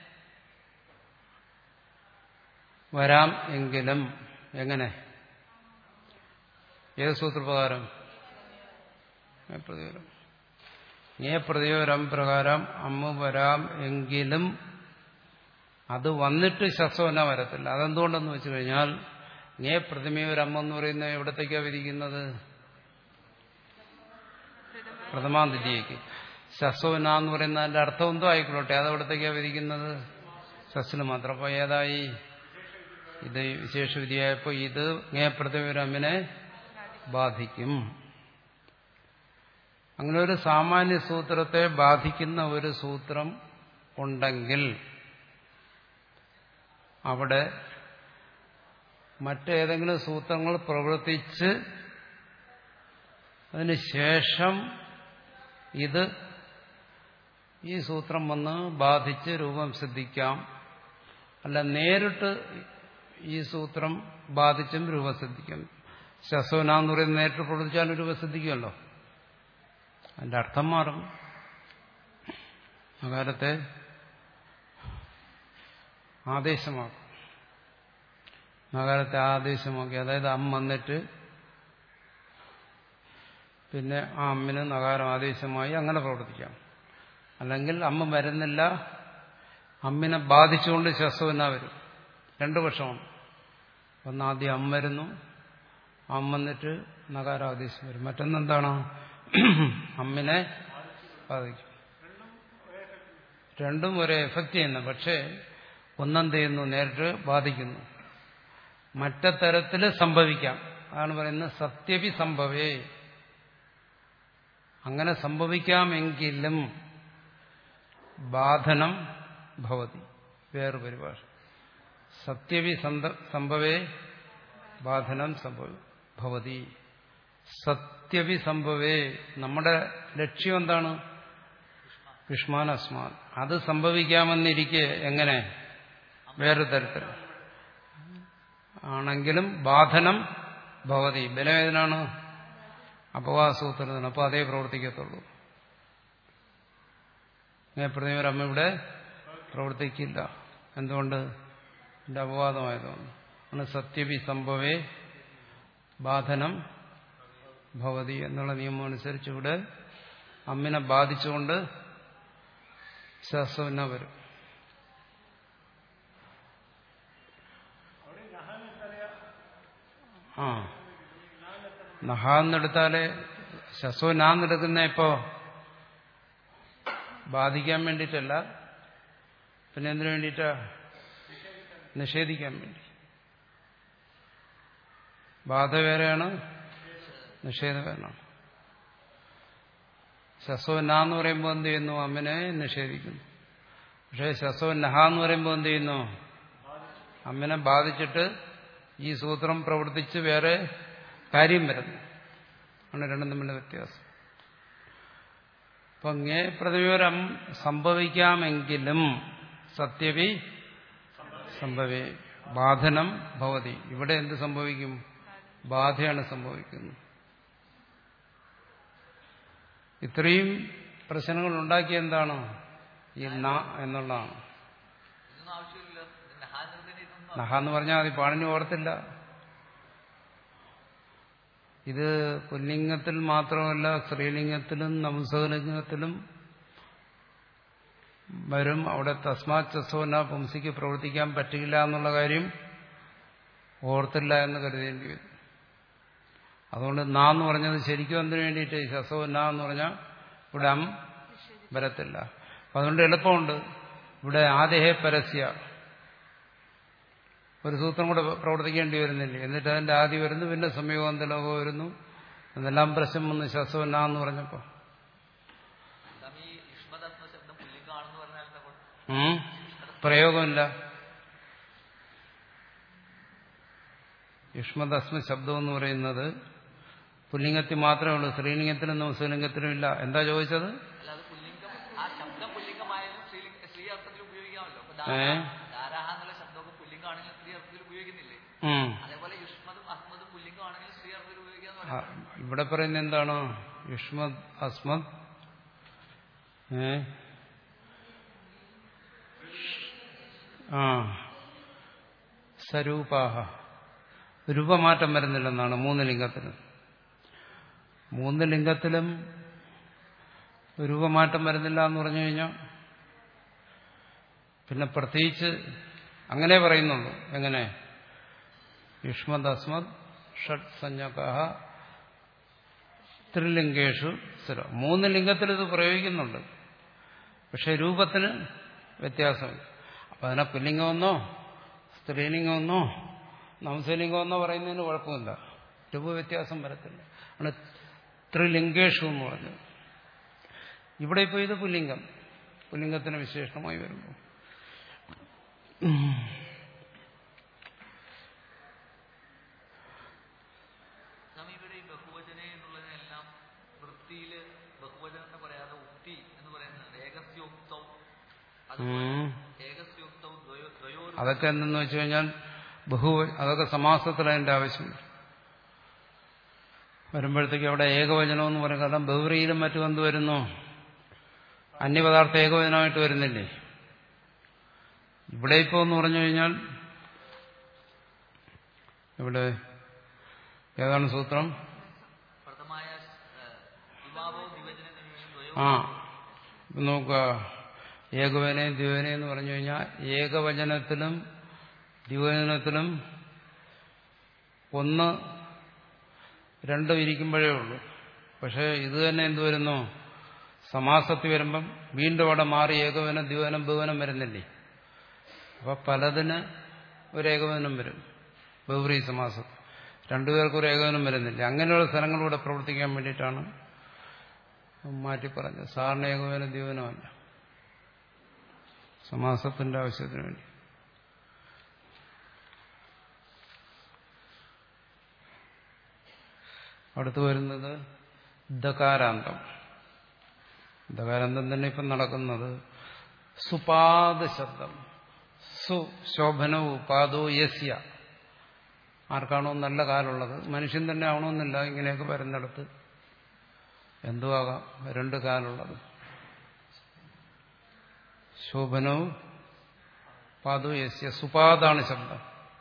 [SPEAKER 1] വരാം എങ്കിലും എങ്ങനെ ഏത് സൂത്രപ്രകാരം പ്രതിവരം ഏ പ്രതിവരം പ്രകാരം അമ്മ വരാം എങ്കിലും അത് വന്നിട്ട് ശസ്വന വരത്തില്ല അതെന്തുകൊണ്ടെന്ന് വെച്ചു കഴിഞ്ഞാൽ ഏ പ്രതിമയൊരമ്മ എന്ന് പറയുന്നത് എവിടത്തേക്കാണ് വിരിക്കുന്നത് പ്രഥമാം തിഥിയേക്ക് ശസ്വന എന്ന് പറയുന്നതിന്റെ അർത്ഥം എന്തോ ആയിക്കൊള്ളട്ടെ അത് എവിടത്തേക്കാണ് വിരിക്കുന്നത് ശസ്സിന് മാത്രം അപ്പൊ ഏതായി ഇത് വിശേഷ വിധിയായപ്പോൾ ഇത് ഏ പ്രതിമയൊരമ്മിനെ ബാധിക്കും അങ്ങനെ ഒരു സാമാന്യ സൂത്രത്തെ ബാധിക്കുന്ന ഒരു സൂത്രം ഉണ്ടെങ്കിൽ അവിടെ മറ്റേതെങ്കിലും സൂത്രങ്ങൾ പ്രവർത്തിച്ച് അതിന് ശേഷം ഇത് ഈ സൂത്രം വന്ന് ബാധിച്ച് രൂപം സിദ്ധിക്കാം അല്ല നേരിട്ട് ഈ സൂത്രം ബാധിച്ചും രൂപം സിദ്ധിക്കും ശസ്വന എന്ന് പറയുന്നത് നേരിട്ട് പ്രവർത്തിച്ചാലും രൂപം സിദ്ധിക്കുമല്ലോ അതിന്റെ അർത്ഥം മാറും അകാലത്തെ ആദേശമാക്കും നഗരത്തെ ആദേശമാക്കി അതായത് അമ്മ വന്നിട്ട് പിന്നെ ആ അമ്മിന് നഗാരം ആദേശമായി അങ്ങനെ പ്രവർത്തിക്കാം അല്ലെങ്കിൽ അമ്മ വരുന്നില്ല അമ്മിനെ ബാധിച്ചുകൊണ്ട് ശസ്വന വരും രണ്ടു പക്ഷമാണ് ഒന്ന് ആദ്യം അമ്മ വരുന്നു അമ്മ വന്നിട്ട് നഗാരം ആദേശം വരും മറ്റൊന്നെന്താണ് അമ്മിനെ ബാധിക്കും രണ്ടും ഒരേ എഫക്റ്റ് ചെയ്യുന്നു പക്ഷേ ഒന്നെന്ത് ചെയ്യുന്നു നേരിട്ട് ബാധിക്കുന്നു മറ്റത്തരത്തിൽ സംഭവിക്കാം അതാണ് പറയുന്നത് സത്യവി സംഭവേ അങ്ങനെ സംഭവിക്കാമെങ്കിലും ബാധനം ഭവതി വേറെ പരിഭാഷ സത്യവി സംഭവേ ബാധനം ഭവതി സത്യവി സംഭവേ നമ്മുടെ ലക്ഷ്യം എന്താണ് യുഷ്മാൻ അസ്മാൻ അത് സംഭവിക്കാമെന്നിരിക്കെ എങ്ങനെ വേറൊരു തരത്തിൽ ആണെങ്കിലും ബാധനം ഭവതി ബലം ഏതിനാണ് അപവാസൂത്രത്തിന് അപ്പോൾ അതേ പ്രവർത്തിക്കത്തുള്ളൂ പ്രതിമരമ്മ ഇവിടെ പ്രവർത്തിക്കില്ല എന്തുകൊണ്ട് എന്റെ അപവാദമായതുകൊണ്ട് ആണ് സത്യവി സംഭവേ ബാധനം ഭവതി എന്നുള്ള നിയമം അനുസരിച്ച് ഇവിടെ അമ്മിനെ ബാധിച്ചുകൊണ്ട് ശാസ്ത്രന വരും ആ നഹാന്നെടുത്താല് ശസ്വനാന്നെടുക്കുന്ന ഇപ്പോ ബാധിക്കാൻ വേണ്ടിയിട്ടല്ല പിന്നെ എന്തിനു വേണ്ടിയിട്ടാ നിഷേധിക്കാൻ വേണ്ടി ബാധ വേറെയാണ് നിഷേധം വേറെയാണ് ശസ്വന എന്ന് പറയുമ്പോൾ എന്ത് ചെയ്യുന്നു അമ്മിനെ നിഷേധിക്കുന്നു പക്ഷേ ശസ്വൻ നഹ എന്ന് പറയുമ്പോൾ എന്ത് ചെയ്യുന്നു അമ്മിനെ ബാധിച്ചിട്ട് ഈ സൂത്രം പ്രവർത്തിച്ച് വേറെ കാര്യം വരുന്നു ആണ് രണ്ടും തമ്മിലുള്ള വ്യത്യാസം അപ്പൊ അങ്ങേ പ്രതിവിവരം സംഭവിക്കാമെങ്കിലും സത്യവി സംഭവേ ബാധനം ഭവതി ഇവിടെ എന്ത് സംഭവിക്കും ബാധയാണ് സംഭവിക്കുന്നത് ഇത്രയും പ്രശ്നങ്ങൾ ഉണ്ടാക്കിയ എന്താണ് ഈ ന എന്നുള്ളതാണ്
[SPEAKER 2] ഇതൊന്നും ആവശ്യമില്ലല്ലോ ഇത് നഹാനിർദ്ദിന് ഇതൊന്നും
[SPEAKER 1] നഹ എന്ന് പറഞ്ഞാൽ അത് പാണിനി ഓർത്തില്ല ഇത് പുല്ലിംഗത്തിൽ മാത്രമല്ല സ്ത്രീലിംഗത്തിലും നംസകലിംഗത്തിലും വരും അവിടെ തസ്മാത് ചസ്വന പുംസിക്ക് പ്രവർത്തിക്കാൻ പറ്റില്ല എന്നുള്ള കാര്യം ഓർത്തില്ല എന്ന് കരുതേണ്ടി വരും അതുകൊണ്ട് നാ എന്ന് പറഞ്ഞത് ശരിക്കും എന്തിനു വേണ്ടിയിട്ട് ശസ്വന എന്ന് പറഞ്ഞാൽ ഇവിടെ അം വരത്തില്ല അപ്പൊ അതുകൊണ്ട് എളുപ്പമുണ്ട് ഇവിടെ ആദേഹേ പരസ്യ ഒരു സൂത്രം കൂടെ പ്രവർത്തിക്കേണ്ടി വരുന്നില്ലേ എന്നിട്ട് അതിന്റെ ആദ്യം വരുന്നു പിന്നെ സംയോഗാന്തലോകം വരുന്നു എന്നെല്ലാം പ്രശ്നം വന്ന് ശസ്വന എന്ന് പറഞ്ഞപ്പോ
[SPEAKER 2] സ്വാമി ഈ യുഷ്മതത്വ ശബ്ദം പുല്ലിംഗമാണെന്ന് പറഞ്ഞാൽ എന്താ കുഴപ്പം?
[SPEAKER 1] ഉം? പ്രയോഗമില്ല യുഷ്മദസ്മ ശബ്ദം എന്ന് പറയുന്നത് പുല്ലിംഗത്തിൽ മാത്രമേ ഉള്ളൂ സ്ത്രീലിംഗത്തിലും നവസ്വലിംഗത്തിലും ഇല്ല എന്താ ചോദിച്ചത്
[SPEAKER 2] അല്ല അത് പുല്ലിംഗം
[SPEAKER 1] ഏ
[SPEAKER 2] ധാരാഹ എന്നുള്ള ശബ്ദമൊക്കെ പുല്ലിംഗമാണെങ്കിൽ സ്ത്രീ അർത്ഥത്തിൽ ഉപയോഗിക്കുന്നില്ലേ
[SPEAKER 1] ഉം.
[SPEAKER 2] അതേപോലെ യുഷ്മതും അഹ്മദും പുല്ലിംഗമാണെങ്കിൽ സ്ത്രീ അർത്ഥത്തിൽ ഉപയോഗിക്കാന്ന്
[SPEAKER 1] ആ,
[SPEAKER 2] പറയാം
[SPEAKER 1] ഇവിടെ പറയുന്നത് എന്താണ് യുഷ്മത് അസ്മത് ഏ ആ സ്വരൂപാഹ രൂപമാറ്റം വരുന്നില്ലെന്നാണ് മൂന്ന് ലിംഗത്തിലും മൂന്ന് ലിംഗത്തിലും രൂപമാറ്റം വരുന്നില്ല എന്ന് പറഞ്ഞു കഴിഞ്ഞാൽ പിന്നെ പ്രത്യേകിച്ച് അങ്ങനെ പറയുന്നുള്ളൂ എങ്ങനെ യുഷ്മത് അസ്മത് ഷഡ് സഞ്ജകാഹ ത്രിലിംഗേഷു സ്ഥിരം മൂന്ന് ലിംഗത്തിൽ ഇത് പ്രയോഗിക്കുന്നുണ്ട് പക്ഷെ രൂപത്തിന് വ്യത്യാസമില്ല അപ്പം അതിനെ പുല്ലിംഗമെന്നോ സ്ത്രീലിംഗമെന്നോ നംസലിംഗമെന്നോ പറയുന്നതിന് കുഴപ്പമില്ല രൂപ വ്യത്യാസം വരത്തില്ല ആണ് ത്രിലിംഗേഷു എന്ന് പറഞ്ഞത് ഇവിടെ ഇപ്പോൾ ഇത് പുല്ലിംഗം പുല്ലിംഗത്തിന് വിശേഷണമായി വരുമ്പോൾ
[SPEAKER 2] സ്വാമി ഇവിടെ ഈ ബഹുവചനെ എന്നുള്ളതിനെല്ലാം വൃത്തിയില് ബഹുവചനം എന്ന് പറയാതെ ഉക്തി എന്ന് പറയുന്നത് ഏകസ്യോക്തവും
[SPEAKER 1] ഉം.
[SPEAKER 2] ഏകസ്യോക്തവും ദ്വയോ ദ്വയോ
[SPEAKER 1] അതൊക്കെ എന്തെന്ന് വെച്ച് കഴിഞ്ഞാൽ ബഹു അതൊക്കെ സമാസത്തിൽ അതിന്റെ ആവശ്യമില്ല വരുമ്പോഴത്തേക്ക് അവിടെ ഏകവചനം എന്ന് പറയും കാരണം ബഹുറിയിലും മറ്റും എന്ത് വരുന്നു അന്യപദാർത്ഥ ഏകവചനമായിട്ട് വരുന്നില്ലേ ഇവിടെ ഇപ്പോൾ എന്ന് പറഞ്ഞു കഴിഞ്ഞാൽ ഇവിടെ ഏതാണ് സൂത്രം
[SPEAKER 2] പ്രഥമായ യുവാവോ ദിവചന ദ്വയോ
[SPEAKER 1] ആ ഇപ്പൊ നോക്കുക ഏകവനെ ദ്വിവനെ എന്ന് പറഞ്ഞു കഴിഞ്ഞാൽ ഏകവചനത്തിലും ദ്വിവചനത്തിലും ഒന്ന് രണ്ടും ഇരിക്കുമ്പോഴേ ഉള്ളൂ പക്ഷേ ഇത് തന്നെ എന്ത് വരുന്നു സമാസത്തിൽ വരുമ്പം വീണ്ടും അവിടെ മാറി ഏകവനം ദ്വിവനം ബഹുവനം വരുന്നില്ലേ അപ്പൊ പലതിന് ഒരു ഏകവനം വരും ബഹുറി സമാസം രണ്ടുപേർക്കും ഒരു ഏകവനം വരുന്നില്ല അങ്ങനെയുള്ള സ്ഥലങ്ങളിലൂടെ പ്രവർത്തിക്കാൻ വേണ്ടിയിട്ടാണ് മാറ്റി പറഞ്ഞത് സാറിന് ഏകോപന ദ്വീപനമല്ല സമാസത്തിന്റെ ആവശ്യത്തിന് വേണ്ടി അടുത്ത് വരുന്നത് ദകാരാന്തം ദകാരാന്തം തന്നെ ഇപ്പം നടക്കുന്നത് സുപാദ ശബ്ദം സു ശോഭനവും പാദോ യസ്യ ആർക്കാണോ നല്ല കാലുള്ളത് മനുഷ്യൻ തന്നെ ആവണമെന്നില്ല ഇങ്ങനെയൊക്കെ വരുന്നിടത്ത് എന്തുവാകാം രണ്ട് കാലുള്ളത് ശോഭനവും പാദു യസ്യ സുപാദാണ് ശബ്ദം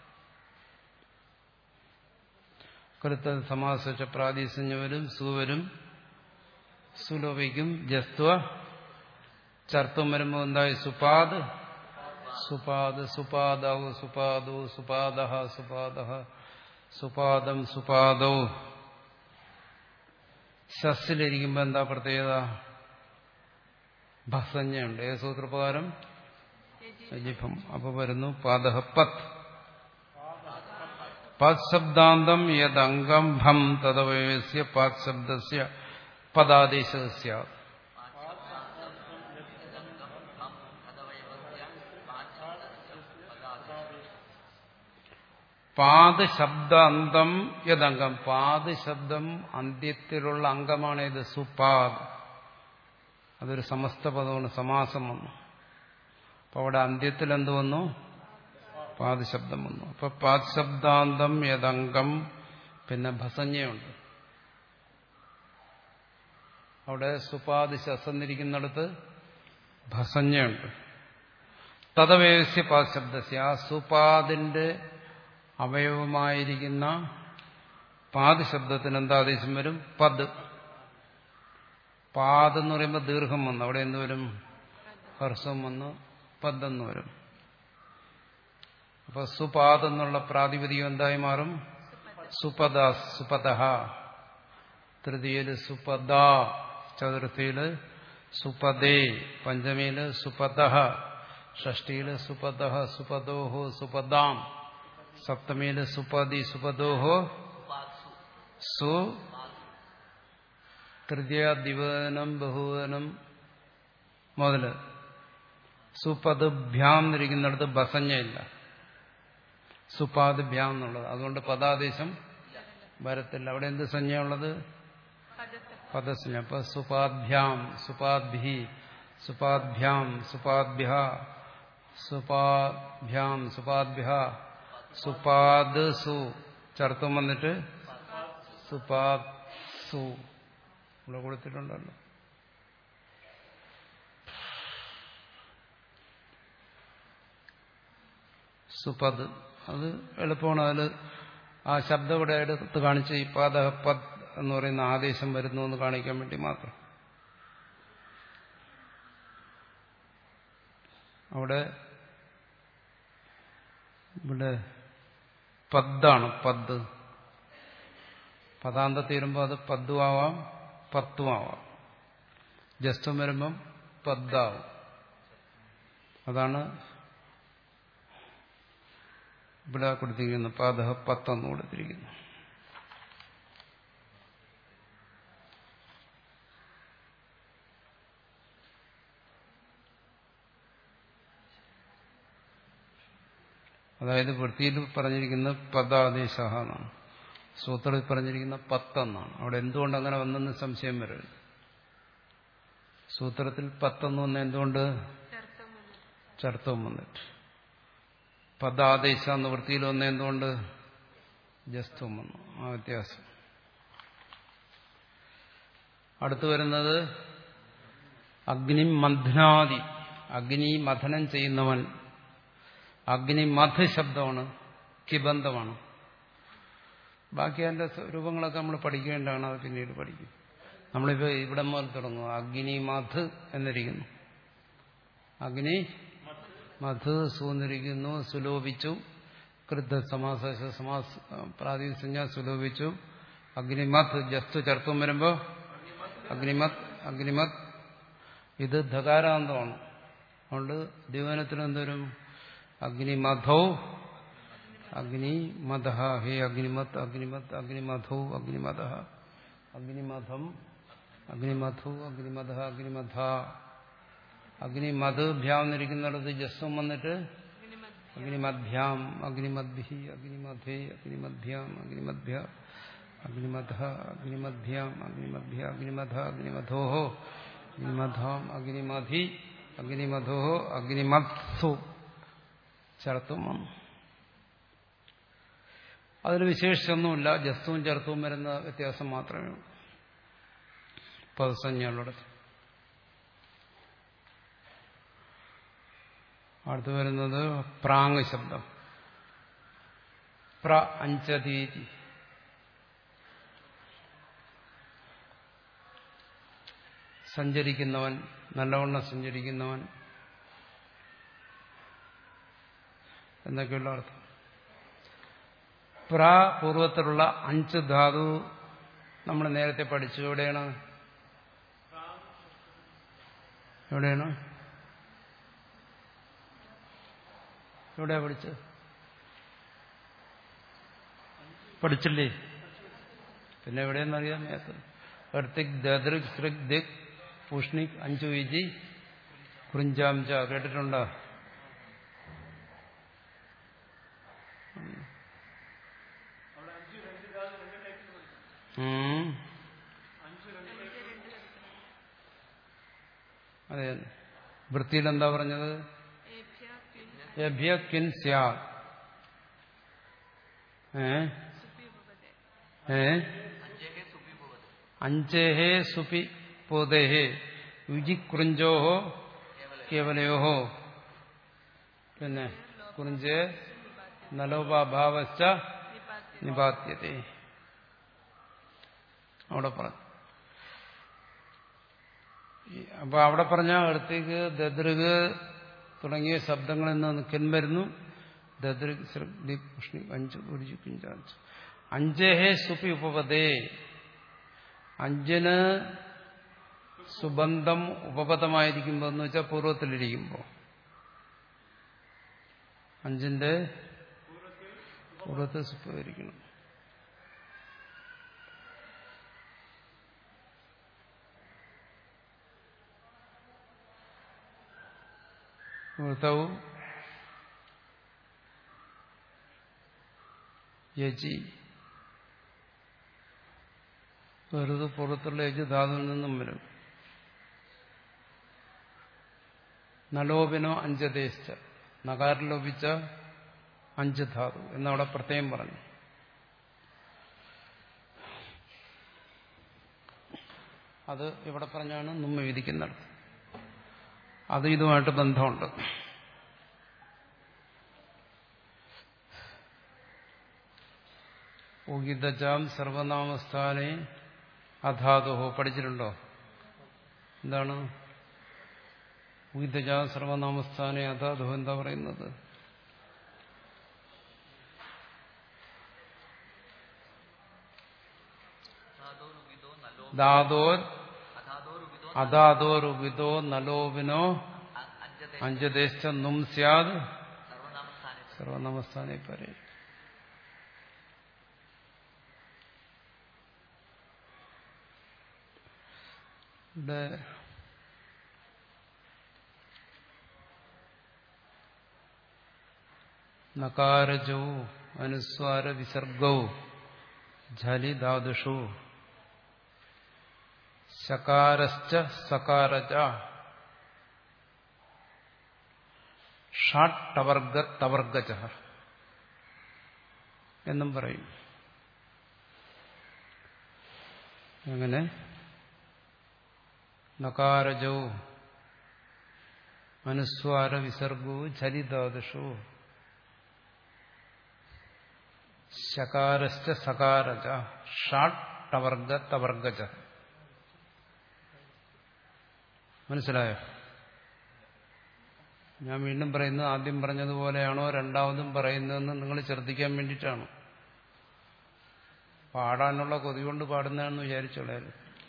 [SPEAKER 1] കടുത്ത സമാസിച്ച പ്രാദേശിഞ്ഞവരും സുവരും സുലോപിക്കും ജസ്ത്വ ചർത്തം വരുമ്പോൾ എന്തായി സുപാദ് സുപാദ് സുപാദാവു സുപാദോ സുപാദ സുപാദ സുപാദം സുപാദോ ശസ്സിലിരിക്കുമ്പോൾ എന്താ പ്രത്യേകത ഭസഞ്ജയുണ്ട് ഏത് സൂത്രപ്രകാരം യജിഭം അപ്പൊ വരുന്നു പാദഹ പത് പാത് ശബ്ദാന്തം യദംഗം ഭം തദവയസ്യ പാത് ശബ്ദസ്യ പദാദേശ പാത് ശബ്ദ അന്തം യദംഗം പാത് ശബ്ദം അന്ത്യത്തിലുള്ള അംഗമാണ് ഇത് സുപാദ് അതൊരു സമസ്ത പദമാണ് സമാസം വന്നു അപ്പൊ അവിടെ അന്ത്യത്തിൽ എന്ത് വന്നു പാത് ശബ്ദം വന്നു അപ്പൊ പാത് ശബ്ദാന്തം യദംഗം പിന്നെ ഭസഞ്ജയുണ്ട് അവിടെ സുപാത് ശസന്നിരിക്കുന്നിടത്ത് ഭസഞ്ജയുണ്ട് തദവേസ്യ പാത് ശബ്ദസ്യ ആ സുപാദിന്റെ അവയവമായിരിക്കുന്ന പാത് ശബ്ദത്തിന് എന്താ ആദേശം വരും പദ് പാദ് എന്ന് പറയുമ്പോൾ ദീർഘം വന്നു അവിടെ എന്ത് വരും ഹർഷം വന്ന് പദെന്ന് വരും അപ്പൊ സുപാദ് എന്നുള്ള പ്രാതിപതികം എന്തായി മാറും സുപദ സുപദ തൃതീയയില് സുപദ ചതുർത്ഥിയില് സുപദേ പഞ്ചമിയില് സുപദ ഷഷ്ടിയില് സുപദ സുപദോഹോ സുപദാം സപ്തമിയില് സുപതി സുപദോഹോ സു തൃതീയ ദിവനം ബഹുവനം മുതല് സുപദഭ്യാം എന്നിരിക്കുന്നിടത്ത് ബസഞ്ഞയില്ല സുപാദഭ്യാം എന്നുള്ളത് അതുകൊണ്ട് പദാദേശം വരത്തില്ല അവിടെ എന്ത് സഞ്ജയുള്ളത് പദസഞ്ജ അപ്പൊ സുപാദ്ഭ്യാം സുപാദ്ഭി സുപാദ്ഭ്യാം സുപാദ്ഭ്യ സുപാഭ്യാം സുപാഭ്യ സുപാദ് സു ചർത്തം വന്നിട്ട് സുപാദ് സു ഇവിടെ കൊടുത്തിട്ടുണ്ടല്ലോ സുപദ് അത് എളുപ്പമാണ് അതിൽ ആ ശബ്ദം ഇവിടെ എടുത്ത് കാണിച്ച് ഈ പദ പദ് എന്ന് പറയുന്ന ആദേശം വരുന്നു എന്ന് കാണിക്കാൻ വേണ്ടി മാത്രം അവിടെ ഇവിടെ പദ്ദാണ് പദ് പദാന്തത്തിൽ വരുമ്പോൾ അത് പദ്തുമാവാം പത്തുമാവാം ജസ്റ്റം വരുമ്പം പദ്ദാവും അതാണ് ഇവിടെ കൊടുത്തിരിക്കുന്നു പാദ പത്തെന്ന് കൊടുത്തിരിക്കുന്നു അതായത് വൃത്തിയിൽ പറഞ്ഞിരിക്കുന്ന പദാദേശ എന്നാണ് സൂത്രത്തിൽ പറഞ്ഞിരിക്കുന്ന പത്തെന്നാണ് അവിടെ എന്തുകൊണ്ട് അങ്ങനെ വന്നെന്ന് സംശയം വരരുത് സൂത്രത്തിൽ പത്തെന്ന് വന്ന എന്തുകൊണ്ട്
[SPEAKER 3] ചർത്തം വന്നു
[SPEAKER 1] ചർത്തം വന്നിട്ട് പദാദേശ എന്ന വൃത്തിയിൽ വന്ന എന്തുകൊണ്ട് ജസ്തം വന്നു ആ വ്യത്യാസം അടുത്തു വരുന്നത് അഗ്നി മന്ഥനാദി അഗ്നി മഥനം ചെയ്യുന്നവൻ അഗ്നി മധ് ശബ്ദമാണ് കിബന്ധമാണ് ബാക്കി അതിന്റെ രൂപങ്ങളൊക്കെ നമ്മൾ പഠിക്കേണ്ടതാണ് അത് പിന്നീട് പഠിക്കും നമ്മളിപ്പോൾ ഇവിടെ മുതൽ തുടങ്ങും അഗ്നി മധ് എന്നിരിക്കുന്നു അഗ്നി മധു സൂന്നിരിക്കുന്നു സുലോഭിച്ചു കൃദ്ധ സമാസ സമാസ പ്രാതിസഞ്ജ സുലോഭിച്ചു അഗ്നിമത് ജസ്തു ചർത്തും വരുമ്പോ അഗ്നിമത് അഗ്നിമത് ഇത് ധകാരാന്തമാണ് അതുകൊണ്ട് ദിവനത്തിന് എന്തോരും അഗ്നിമധൗ അഗ്നിമത ഹേ അഗ്നിമത് അഗ്നിമത് അഗ്നിമധൗ അഗ്നിമത അഗ്നിമധം അഗ്നിമധു അഗ്നിമത അഗ്നിമധ അഗ്നിമത് ഭ്യാം എന്നിരിക്കുന്നിടത്ത് ജസ്വം വന്നിട്ട് അഗ്നിമദ്ഭ്യാം അഗ്നിമദ്ഭി അഗ്നിമധേ അഗ്നിമദ്ഭ്യാം അഗ്നിമദ്ഭ്യ അഗ്നിമധ അഗ്നിമദ്ഭ്യാം അഗ്നിമദ്ഭ്യ അഗ്നിമധ അഗ്നിമധോ അഗ്നിമധാം അഗ്നിമധി അഗ്നിമധോ അഗ്നിമത്സു ചർത്തും വന്നു അതിന് വിശേഷിച്ചൊന്നുമില്ല ജസ്തുവും ചർത്തവും വരുന്ന വ്യത്യാസം മാത്രമേ ഉള്ളൂ പദസഞ്ജകളുടെ അടുത്ത് വരുന്നത് പ്രാങ് ശബ്ദം പ്ര അഞ്ചതീതി സഞ്ചരിക്കുന്നവൻ നല്ലവണ്ണം സഞ്ചരിക്കുന്നവൻ എന്നൊക്കെയുള്ള അർത്ഥം പ്ര പൂർവത്തിലുള്ള അഞ്ച് ധാതു നമ്മൾ നേരത്തെ പഠിച്ചു എവിടെയാണ് എവിടെയാണ് എവിടെയാ പഠിച്ചത് പഠിച്ചില്ലേ പിന്നെ എവിടെയെന്നറിയാൻ മേത്ത് എർത്തിക് ദദൃക് സൃക് ദിക് പുഷ്ണിക് അഞ്ചു വിജി കുറിഞ്ചാംച കേട്ടിട്ടുണ്ടോ ഉം. അതെ വൃത്തിയിൽ എന്താ പറഞ്ഞത്
[SPEAKER 3] ഏഭ്യ പിൻ
[SPEAKER 1] യഭ്യ കിൻ സ്യാത് ഏ
[SPEAKER 3] സുപി ഉപപദേ
[SPEAKER 1] ഏ
[SPEAKER 2] അഞ്ചേഹേ സുബി ഭവത്
[SPEAKER 1] അഞ്ചേഹേ സുപി പോതേഹേ യുജിക്കുറിഞ്ചോഹോ കേവലയോഹോ പിന്നെ കുറിഞ്ച് നലോപാഭാവശ്ച
[SPEAKER 3] നിപാത്യ
[SPEAKER 1] നിപാത്യത്തെ അവിടെ പറഞ്ഞു ഈ- അപ്പൊ അവിടെ പറഞ്ഞ അടുത്തേക്ക് ദദൃഗ് തുടങ്ങിയ ശബ്ദങ്ങളിൽ നിന്ന് കിൻ വരുന്നു ദദൃഗ് ശ്രദ്ധി പുഷ്ണി അഞ്ച് ഉരുജു പിഞ്ചാഞ്ച് അഞ്ചേഹേ സുപി ഉപപദേ അഞ്ചിന് സുബന്ധം ഉപപദമായിരിക്കുമ്പോൾ എന്ന് വെച്ചാൽ പൂർവ്വത്തിലിരിക്കുമ്പോൾ അഞ്ചിന്റെ പൂർവ്വത്തെ സുപ്പയിരിക്കണം വൃത്തവും യജി വെറുതെ പുറത്തുള്ള യജ് ധാതുവിൽ നിന്നും വരും നലോപിനോ അഞ്ചദേശ നകാരം ലോപിച്ച അഞ്ച് ധാതു എന്നവിടെ പ്രത്യേകം പറഞ്ഞു അത് ഇവിടെ പറഞ്ഞാണ് നമ്മ വിധിക്കുന്നത് അത് ഇതുമായിട്ട് ബന്ധമുണ്ട് ഉഗിതജാം സർവനാമസ്ഥാനെ അധാതുഹോ പഠിച്ചിട്ടുണ്ടോ എന്താണ് ഉഗിതജാം സർവനാമസ്ഥാനെ അധാതുഹോ എന്താ പറയുന്നത്
[SPEAKER 2] അധാതോരുവിതോ നലോ
[SPEAKER 1] ധാതോർ
[SPEAKER 2] അധാതോരുവിതോ
[SPEAKER 1] അധാതോരുവിതോ നലോവിനോ
[SPEAKER 2] അ- അഞ്ചതേ
[SPEAKER 1] അഞ്ചദേശ നും സ്യാദ്
[SPEAKER 2] സർവനാമസ്ഥാനെ
[SPEAKER 1] സർവനാമസ്ഥാനെ പരെ ഇവിടെ നകാരജോ അനുസ്വാര വിസർഗൗ ഝലിധാതുഷു ശകാരശ്ച സകാരജ ഷാട്ടവർഗ തവർഗജ എന്നും പറയും അങ്ങനെ നകാരജോ അനുസ്വാര വിസർഗോ ചലിതാദുഷു ശകാരശ്ച സകാരജ ഷാട്ടവർഗ തവർഗജ മനസ്സിലായോ ഞാൻ വീണ്ടും പറയുന്നത് ആദ്യം പറഞ്ഞതുപോലെയാണോ രണ്ടാമതും പറയുന്നതെന്ന് നിങ്ങൾ ശ്രദ്ധിക്കാൻ വേണ്ടിയിട്ടാണ് പാടാനുള്ള കൊതി കൊണ്ട് പാടുന്നതാണെന്ന് വിചാരിച്ചോളാം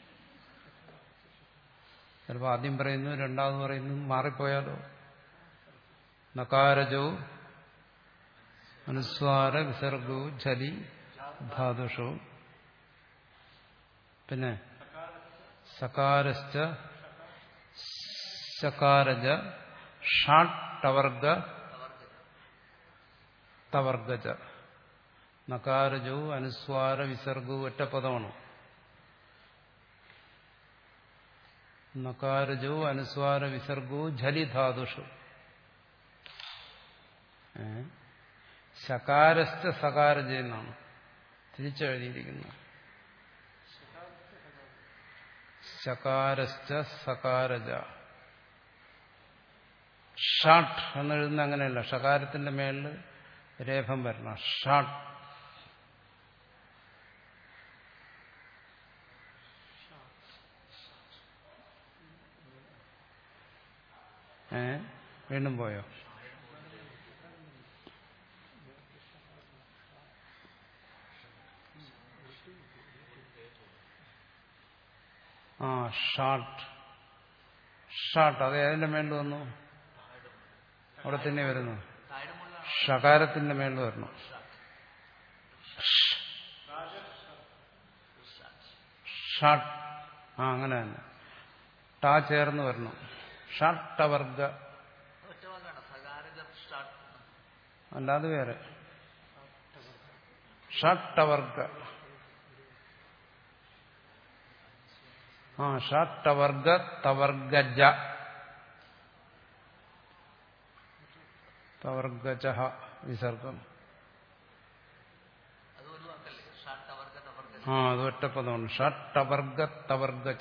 [SPEAKER 1] ചിലപ്പോൾ ആദ്യം പറയുന്നു രണ്ടാമത് പറയുന്നു മാറിപ്പോയാലോ നകാരജോ അനുസ്വാര വിസർഗോ ഝലി ധാതുഷോ പിന്നെ സകാരശ്ച സകാരജ ഷാട്ടവർഗ തവർഗജ നകാരജോ അനുസ്വാര വിസർഗോ ഒറ്റ പദമാണ് നകാരജോ അനുസ്വാര വിസർഗോ ഝലിധാതുഷു ഏ? ശകാരസ്ഥ സകാരജ എന്നാണ് തിരിച്ചെഴുതിയിരിക്കുന്നത് ശകാരസ്ഥ സകാരജ ഷാട്ട് എന്നെഴുതുന്ന അങ്ങനെയല്ല ഷകാരത്തിന്റെ മേളിൽ രേഖം വരണം ഷാട്ട് ഏ വീണ്ടും പോയോ ആ ഷാർട്ട് ഷാർട്ട് അത് ഏതിന്റെ മേളിൽ വന്നു അവിടെ തന്നെ വരുന്നു
[SPEAKER 2] താഴെ മുകളിലാണ്
[SPEAKER 1] ഷകാരത്തിന്റെ മേളിൽ വരണം ഷാട്ട് ആ അങ്ങനെ തന്നെ ടാ ചേർന്ന് വരണം ഷാട്ടവർഗ
[SPEAKER 2] ഒറ്റ വാക്കാണ് സകാരജ സ്റ്റാർട്ട്
[SPEAKER 1] അല്ലാതെ വേറെ ഷാട്ടവർഗ ആ ഷാട്ടവർഗ തവർഗജ തവർഗജ വിസർഗം
[SPEAKER 2] അത് ഒരു വാക്കല്ലേ ഷാർട്ട് അവർക്ക് തവർക്ക്
[SPEAKER 1] ആ അത് ഒറ്റപ്പദമാണ് ഷട്ടവർഗ തവർഗജ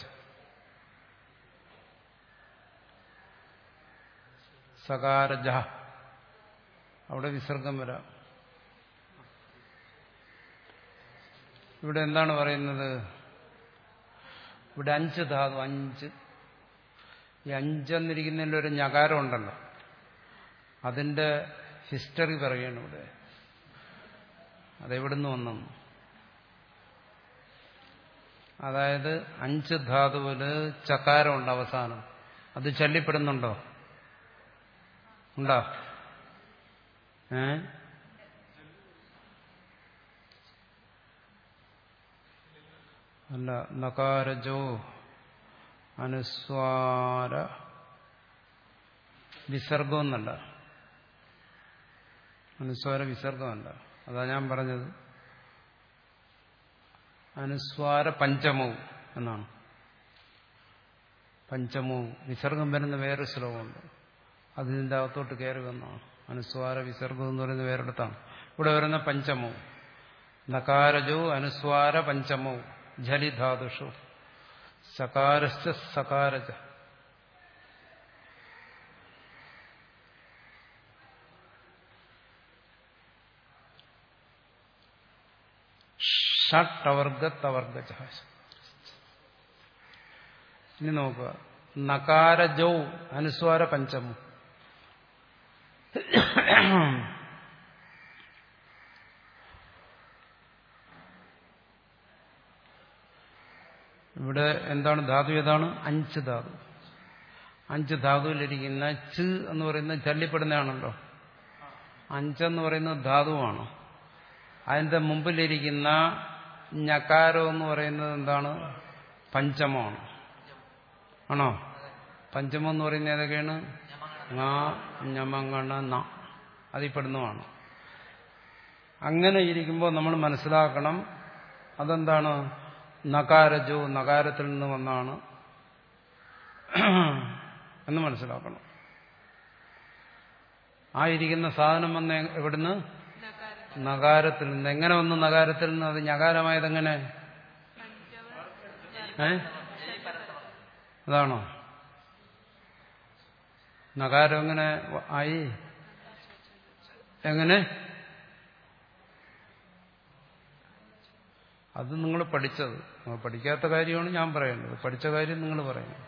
[SPEAKER 1] സകാരജ അവിടെ വിസർഗം വരാം ഇവിടെ എന്താണ് പറയുന്നത് ഇവിടെ അഞ്ച് ധാതു അഞ്ച് ഈ അഞ്ചെന്നിരിക്കുന്നതിൽ ഒരു ഞകാരം ഉണ്ടല്ലോ അതിന്റെ ഹിസ്റ്ററി പറയണം ഇവിടെ അതെവിടുന്ന് വന്നു അതായത് അഞ്ച് ധാതുവില് ചക്കാരമുണ്ട് അവസാനം അത് ചൊല്ലിപ്പെടുന്നുണ്ടോ ഉണ്ടോ ഏ അല്ല നകാരജോ അനുസ്വാര വിസർഗമെന്നല്ല അനുസ്വാര വിസർഗമല്ല അതാ ഞാൻ പറഞ്ഞത് അനുസ്വാര പഞ്ചമവും എന്നാണ് പഞ്ചമവും വിസർഗം വരുന്ന വേറെ ശ്ലോകമുണ്ട് അതിൻ്റെ അകത്തോട്ട് കയറി വന്നാണ് അനുസ്വാര വിസർഗം എന്ന് പറയുന്ന വേറെടുത്താണ് ഇവിടെ വരുന്ന പഞ്ചമോ നകാരജോ അനുസ്വാര പഞ്ചമോ ജലിധാതുഷു സകാരശ്ച സകാരജ ഷട്ടവർഗത്തവർഗ ഇനി നോക്കുക നകാരജോ അനുസ്വാര പഞ്ചമം ഇവിടെ എന്താണ് ധാതു ഏതാണ് അഞ്ച് ധാതു അഞ്ച് ധാതുവിലിരിക്കുന്ന ച് എന്ന് പറയുന്നത് ചല്ലിപ്പെടുന്നതാണല്ലോ അഞ്ചെന്ന് പറയുന്നത് ധാതുവാണ് അതിന്റെ മുമ്പിലിരിക്കുന്ന ഞക്കാരം എന്ന് പറയുന്നത് എന്താണ് പഞ്ചമമാണ് ആണോ പഞ്ചമം എന്ന് പറയുന്നത് ഏതൊക്കെയാണ് ങ ഞമങ്ങണ ന അതിൽപ്പെടുന്നതാണ് അങ്ങനെ ഇരിക്കുമ്പോൾ നമ്മൾ മനസ്സിലാക്കണം അതെന്താണ് നകാരജോ നകാരത്തിൽ നിന്ന് വന്നാണ് എന്ന് മനസ്സിലാക്കണം ആ ഇരിക്കുന്ന സാധനം വന്ന് എവിടുന്ന്
[SPEAKER 3] നകാരം
[SPEAKER 1] നകാരത്തിൽ നിന്ന് എങ്ങനെ വന്നു നകാരത്തിൽ നിന്ന് അത് ഞകാരമായത് എങ്ങനെ
[SPEAKER 3] പഞ്ചമ
[SPEAKER 1] ഏ അതാണോ നകാരം എങ്ങനെ വ- ആയി എങ്ങനെ അത് നിങ്ങൾ പഠിച്ചത് നിങ്ങൾ പഠിക്കാത്ത കാര്യമാണ് ഞാൻ പറയുന്നത് പഠിച്ച കാര്യം നിങ്ങൾ പറയുന്നത്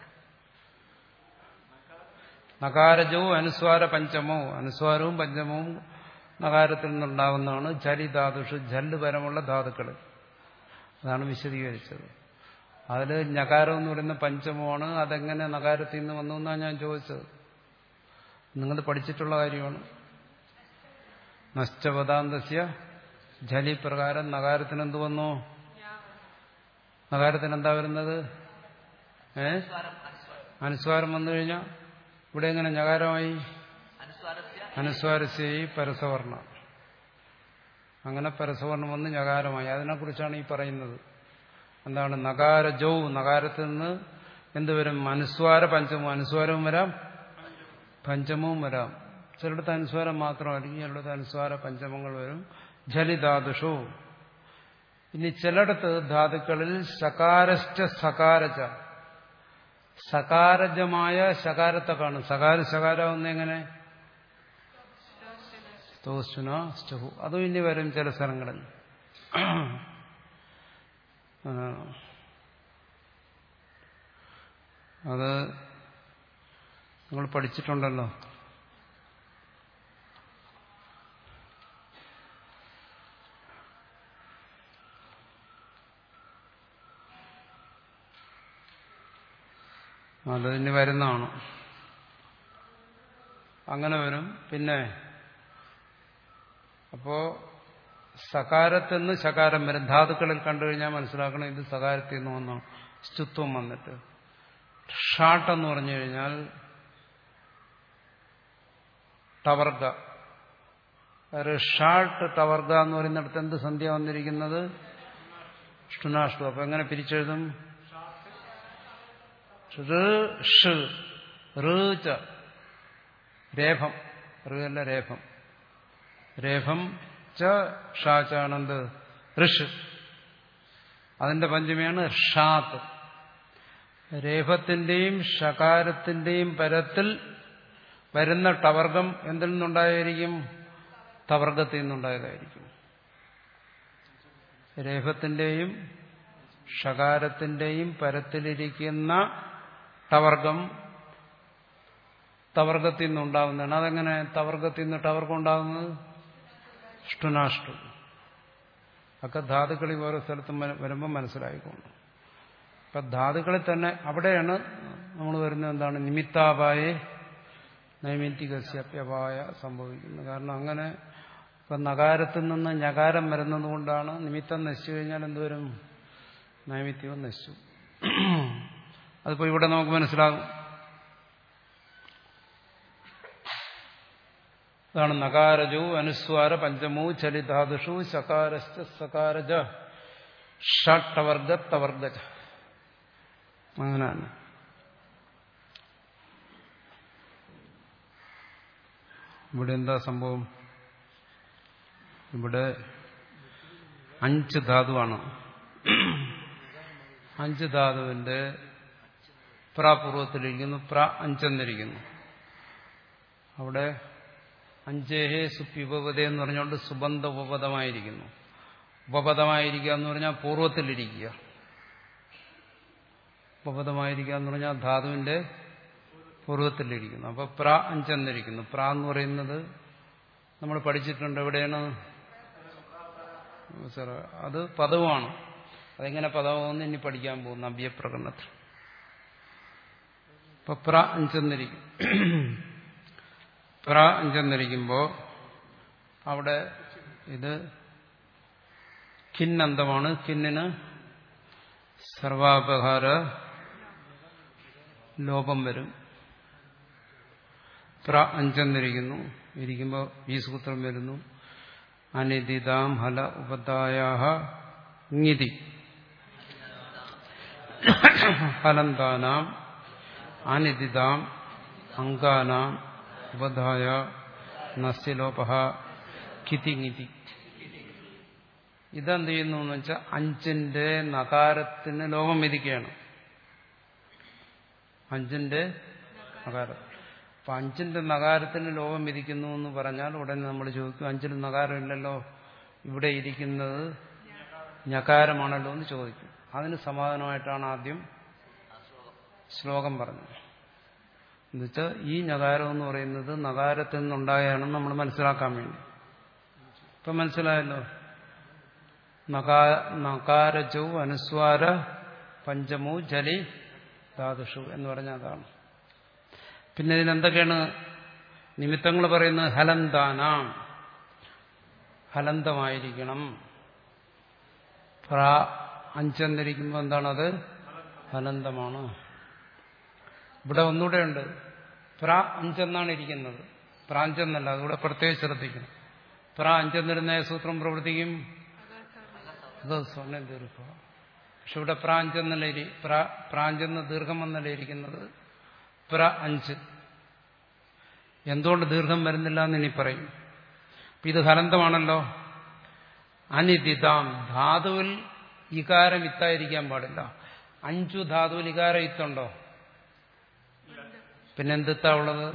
[SPEAKER 1] നകാരജവും അനുസ്വാര പഞ്ചമോ അനുസ്വാരവും പഞ്ചമവും നകാരത്തിൽ നിന്നുണ്ടാകുന്നതാണ് ജലിധാതുഷു ജല്ല് പരമുള്ള ധാതുക്കൾ അതാണ് വിശദീകരിച്ചത് അതിൽ ഞകാരം എന്ന് പറയുന്ന പഞ്ചമമാണ് അതെങ്ങനെ നകാരത്തിൽ നിന്ന് വന്നു എന്നാണ് ഞാൻ ചോദിച്ചത് നിങ്ങൾ പഠിച്ചിട്ടുള്ള കാര്യമാണ് നഷ്ടപദാന്തസ്യ ജലി പ്രകാരം നകാരത്തിന് എന്ത് വന്നു നകാരത്തിന് എന്താ വരുന്നത് ഏ അനുസ്വാരം വന്നു കഴിഞ്ഞാൽ ഇവിടെ എങ്ങനെ ഞകാരമായി
[SPEAKER 2] അനുസ്വാരസ്യ
[SPEAKER 1] അനുസ്വാരസ്യയി പരസവർണ അങ്ങനെ പരസവർണം വന്ന് ഞകാരമായി അതിനെക്കുറിച്ചാണ് ഈ പറയുന്നത് എന്താണ് നകാരജൗ നകാരത്തിൽ നിന്ന് എന്തുവരും അനുസ്വാര പഞ്ചമവും അനുസ്വാരവും വരാം പഞ്ചമവും വരാം ചിലയിടത്ത് അനുസ്വാരം മാത്രമായിരിക്കും ചിലയിടത്ത് അനുസ്വാര പഞ്ചമങ്ങൾ വരും ജലിധാതുഷു ഇനി ചിലയിടത്ത് ധാതുക്കളിൽ സകാരശ്ച സകാരച സകാരജമായ ശകാരത്തെ കാണും സകാര ശകാരാവുന്ന എങ്ങനെ സ്തോസ്റ്റുന സ്റ്റഹു അതും ഇനി വരും ചില സ്ഥലങ്ങളിൽ ആ. അത് നിങ്ങൾ പഠിച്ചിട്ടുണ്ടല്ലോ അത് ഇനി വരുന്നതാണ് അങ്ങനെ വരും പിന്നെ അപ്പോ സകാരത്തിൽ നിന്ന് ശകാരം വരും ധാതുക്കളിൽ കണ്ടു കഴിഞ്ഞാൽ മനസ്സിലാക്കണം ഇത് സകാരത്തിൽ നിന്ന് വന്നു സ്തുത്വം വന്നിട്ട് ഷാട്ട് എന്ന് പറഞ്ഞു കഴിഞ്ഞാൽ ടവർഗ ഷാട്ട് ടവർഗ എന്ന് പറയുന്നിടത്ത് എന്ത് സന്ധ്യ വന്നിരിക്കുന്നത് ഷ്ടുനാഷ്ടു അപ്പൊ എങ്ങനെ പിരിച്ചെഴുതും ഋ ഋ രേഫം ഋല്ല രേഫം രേഫം ച ഷാച്ചാണെന്ത് ഋഷ് അതിന്റെ പഞ്ചമിയാണ് ഷാത്ത് രേഫത്തിന്റെയും ഷകാരത്തിന്റെയും പരത്തിൽ വരുന്ന ടവർഗം എന്തിൽ നിന്നുണ്ടായിരിക്കും തവർഗത്തിൽ നിന്നുണ്ടായതായിരിക്കും രേഫത്തിന്റെയും ഷകാരത്തിന്റെയും പരത്തിലിരിക്കുന്ന ടവർഗം തവർഗത്തിൽ നിന്നുണ്ടാകുന്നതാണ് അതെങ്ങനെ തവർഗത്തിൽ നിന്ന് ടവർഗം ഉണ്ടാകുന്നത് ഷ്ടുനാഷ്ടു ഒക്കെ ധാതുക്കളിൽ ഓരോ സ്ഥലത്തും വരുമ്പോൾ മനസ്സിലായിക്കൊണ്ട് അപ്പൊ ധാതുക്കളിൽ തന്നെ അവിടെയാണ് നമ്മൾ വരുന്നത് എന്താണ് നിമിത്താപായെ നൈമിത്തികസ്യപ്യപായ സംഭവിക്കുന്നത് കാരണം അങ്ങനെ ഇപ്പൊ നകാരത്തിൽ നിന്ന് ഞകാരം വരുന്നത് കൊണ്ടാണ് നിമിത്തം നശിച്ചു കഴിഞ്ഞാൽ എന്തുവരും നൈമിത്യവും നശിച്ചു അതിപ്പോ ഇവിടെ നമുക്ക് മനസ്സിലാകും അതാണ് നകാരജു അനുസ്വാര പഞ്ചമു ചലിധാതുഷു സകാരശ്ച സകാരജ ഷട്ടവർഗ തവർഗജ അങ്ങനെയാണ് ഇവിടെ എന്താ സംഭവം ഇവിടെ അഞ്ച് ധാതുവാണ് അഞ്ച് ധാതുവിന്റെ പ്രാപൂർവത്തിലിരിക്കുന്നു പ്ര അഞ്ചെന്നിരിക്കുന്നു അവിടെ അഞ്ചേഹേ സുപ്യുപപത എന്ന് പറഞ്ഞുകൊണ്ട് സുബന്ധ ഉപപദമായിരിക്കുന്നു ഉപപദമായിരിക്കുക എന്ന് പറഞ്ഞാൽ പൂർവ്വത്തിലിരിക്കുക ഉപപദമായിരിക്കുക എന്ന് പറഞ്ഞാൽ ധാതുവിന്റെ പൂർവ്വത്തിലിരിക്കുന്നു അപ്പൊ പ്ര അഞ്ചെന്നിരിക്കുന്നു പ്ര എന്ന് പറയുന്നത് നമ്മൾ പഠിച്ചിട്ടുണ്ട് എവിടെയാണ് സാർ അത് പദവുമാണ് അതെങ്ങനെ പദമാണെന്ന് ഇനി പഠിക്കാൻ പോകുന്നു അഭ്യപ്രകടനത്തിൽ ഇപ്പൊ പ്ര അഞ്ചെന്നിരിക്കും പ്ര അഞ്ചെന്നിരിക്കുമ്പോ അവിടെ ഇത് കിന്നന്തമാണ് കിന്നിന് സർവാപഹാര ലോപം വരും പ്ര അഞ്ചെന്നിരിക്കുന്നു ഇരിക്കുമ്പോൾ ഈ സൂത്രം വരുന്നു അനിതിതാം ഹല ഉപതായാഹ ഇങ്ങിതി ഫലന്താനാം അനിതിതാം അങ്കാനാം ഉപധായ നസ്യലോപ കിതിങ്ങിതി ഇതെന്ത് ചെയ്യുന്നു എന്ന് വെച്ചാൽ അഞ്ചിന്റെ നകാരത്തിന് ലോകം വിധിക്കുകയാണ് അഞ്ചിന്റെ നകാരം അപ്പൊ അഞ്ചിന്റെ നകാരത്തിന് ലോകം വിധിക്കുന്നു എന്ന് പറഞ്ഞാൽ ഉടനെ നമ്മൾ ചോദിക്കും അഞ്ചിന് നകാരം ഇല്ലല്ലോ ഇവിടെ ഇരിക്കുന്നത് ഞകാരമാണല്ലോ എന്ന് ചോദിക്കും അതിന് സമാധാനമായിട്ടാണ് ആദ്യം ശ്ലോകം പറഞ്ഞത് എന്നുവെച്ചാൽ ഈ നകാരം എന്ന് പറയുന്നത് നകാരത്തിൽ നിന്നുണ്ടായാണെന്ന് നമ്മൾ മനസ്സിലാക്കാൻ വേണ്ടി ഇപ്പൊ മനസ്സിലായല്ലോ നകാരജു അനുസ്വാര പഞ്ചമു ജലി ധാതുഷു എന്ന് പറഞ്ഞ അതാണ് പിന്നെ ഇതിനെന്തൊക്കെയാണ് നിമിത്തങ്ങൾ പറയുന്നത് ഹലന്താനാം ഹലന്തമായിരിക്കണം പ്ര അഞ്ചെന്നിരിക്കുമ്പോൾ എന്താണത് ഹലന്തമാണ് ഇവിടെ ഒന്നുകൂടെ ഉണ്ട് പ്ര അഞ്ചെന്നാണ് ഇരിക്കുന്നത് പ്രാഞ്ചെന്നല്ല അതുകൂടെ പ്രത്യേകം ശ്രദ്ധിക്കണം പ്ര അഞ്ചെന്നിരുന്ന സൂത്രം പ്രവർത്തിക്കും അത് സ്വർണ്ണ ദീർഘ പക്ഷെ ഇവിടെ പ്രാഞ്ചെന്നല്ല ഇരി പ്രാഞ്ചെന്ന് ദീർഘം എന്നല്ല ഇരിക്കുന്നത് പ്ര അഞ്ച് എന്തുകൊണ്ട് ദീർഘം വരുന്നില്ല എന്ന് ഇനി പറയും ഇത് ഹലന്തമാണല്ലോ അനിതിതാം ധാതുവിൽ ഇകാരം ഇത്തായിരിക്കാൻ പാടില്ല അഞ്ചു ധാതുവിൽ ഇകാരം ഇത്തുണ്ടോ പിന്നെന്തിത്താ ഉള്ളത്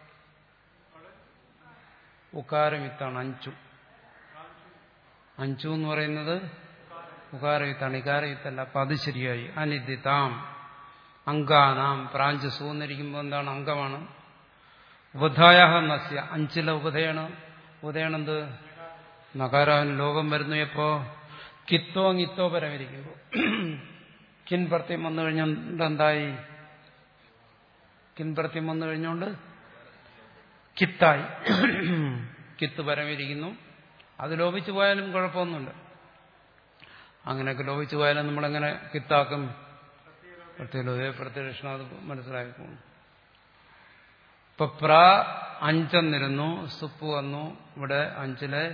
[SPEAKER 1] ഉകാരം ഇത്താണ് അഞ്ചു അഞ്ചു എന്ന് പറയുന്നത് ഉകാരയുത്താണ് ഇകാരയുത്തല്ല അപ്പൊ അത് ശരിയായി അനിതിതാം അങ്കാനാം പ്രാഞ്ച് സൂന്നിരിക്കുമ്പോൾ എന്താണ് അംഗമാണ് ഉപധായ നസ്യ അഞ്ചിലെ ഉപധയാണ് ഉപധയാണെന്ത് നകാരാൻ ലോകം വരുന്നു എപ്പോ കിത്തോങ്ങിത്തോ പരമിരിക്കുമ്പോൾ കിൻ പ്രത്യം വന്നു കഴിഞ്ഞുകൊണ്ട് എന്തായി കിൻ പ്രത്യം വന്നു കഴിഞ്ഞുകൊണ്ട് കിത്തായി കിത്ത് പരമിരിക്കുന്നു അത് ലോപിച്ചു പോയാലും കുഴപ്പമൊന്നുമില്ല അങ്ങനെയൊക്കെ ലോപിച്ചു പോയാലും നമ്മളെങ്ങനെ കിത്താക്കും പ്രത്യേക പ്രത്യക്ഷണം അത് മനസ്സിലായിപ്പോണു ഇപ്പൊ പ്ര അഞ്ചെന്നിരുന്നു സുപ്പ് വന്നു ഇവിടെ അഞ്ചിലെ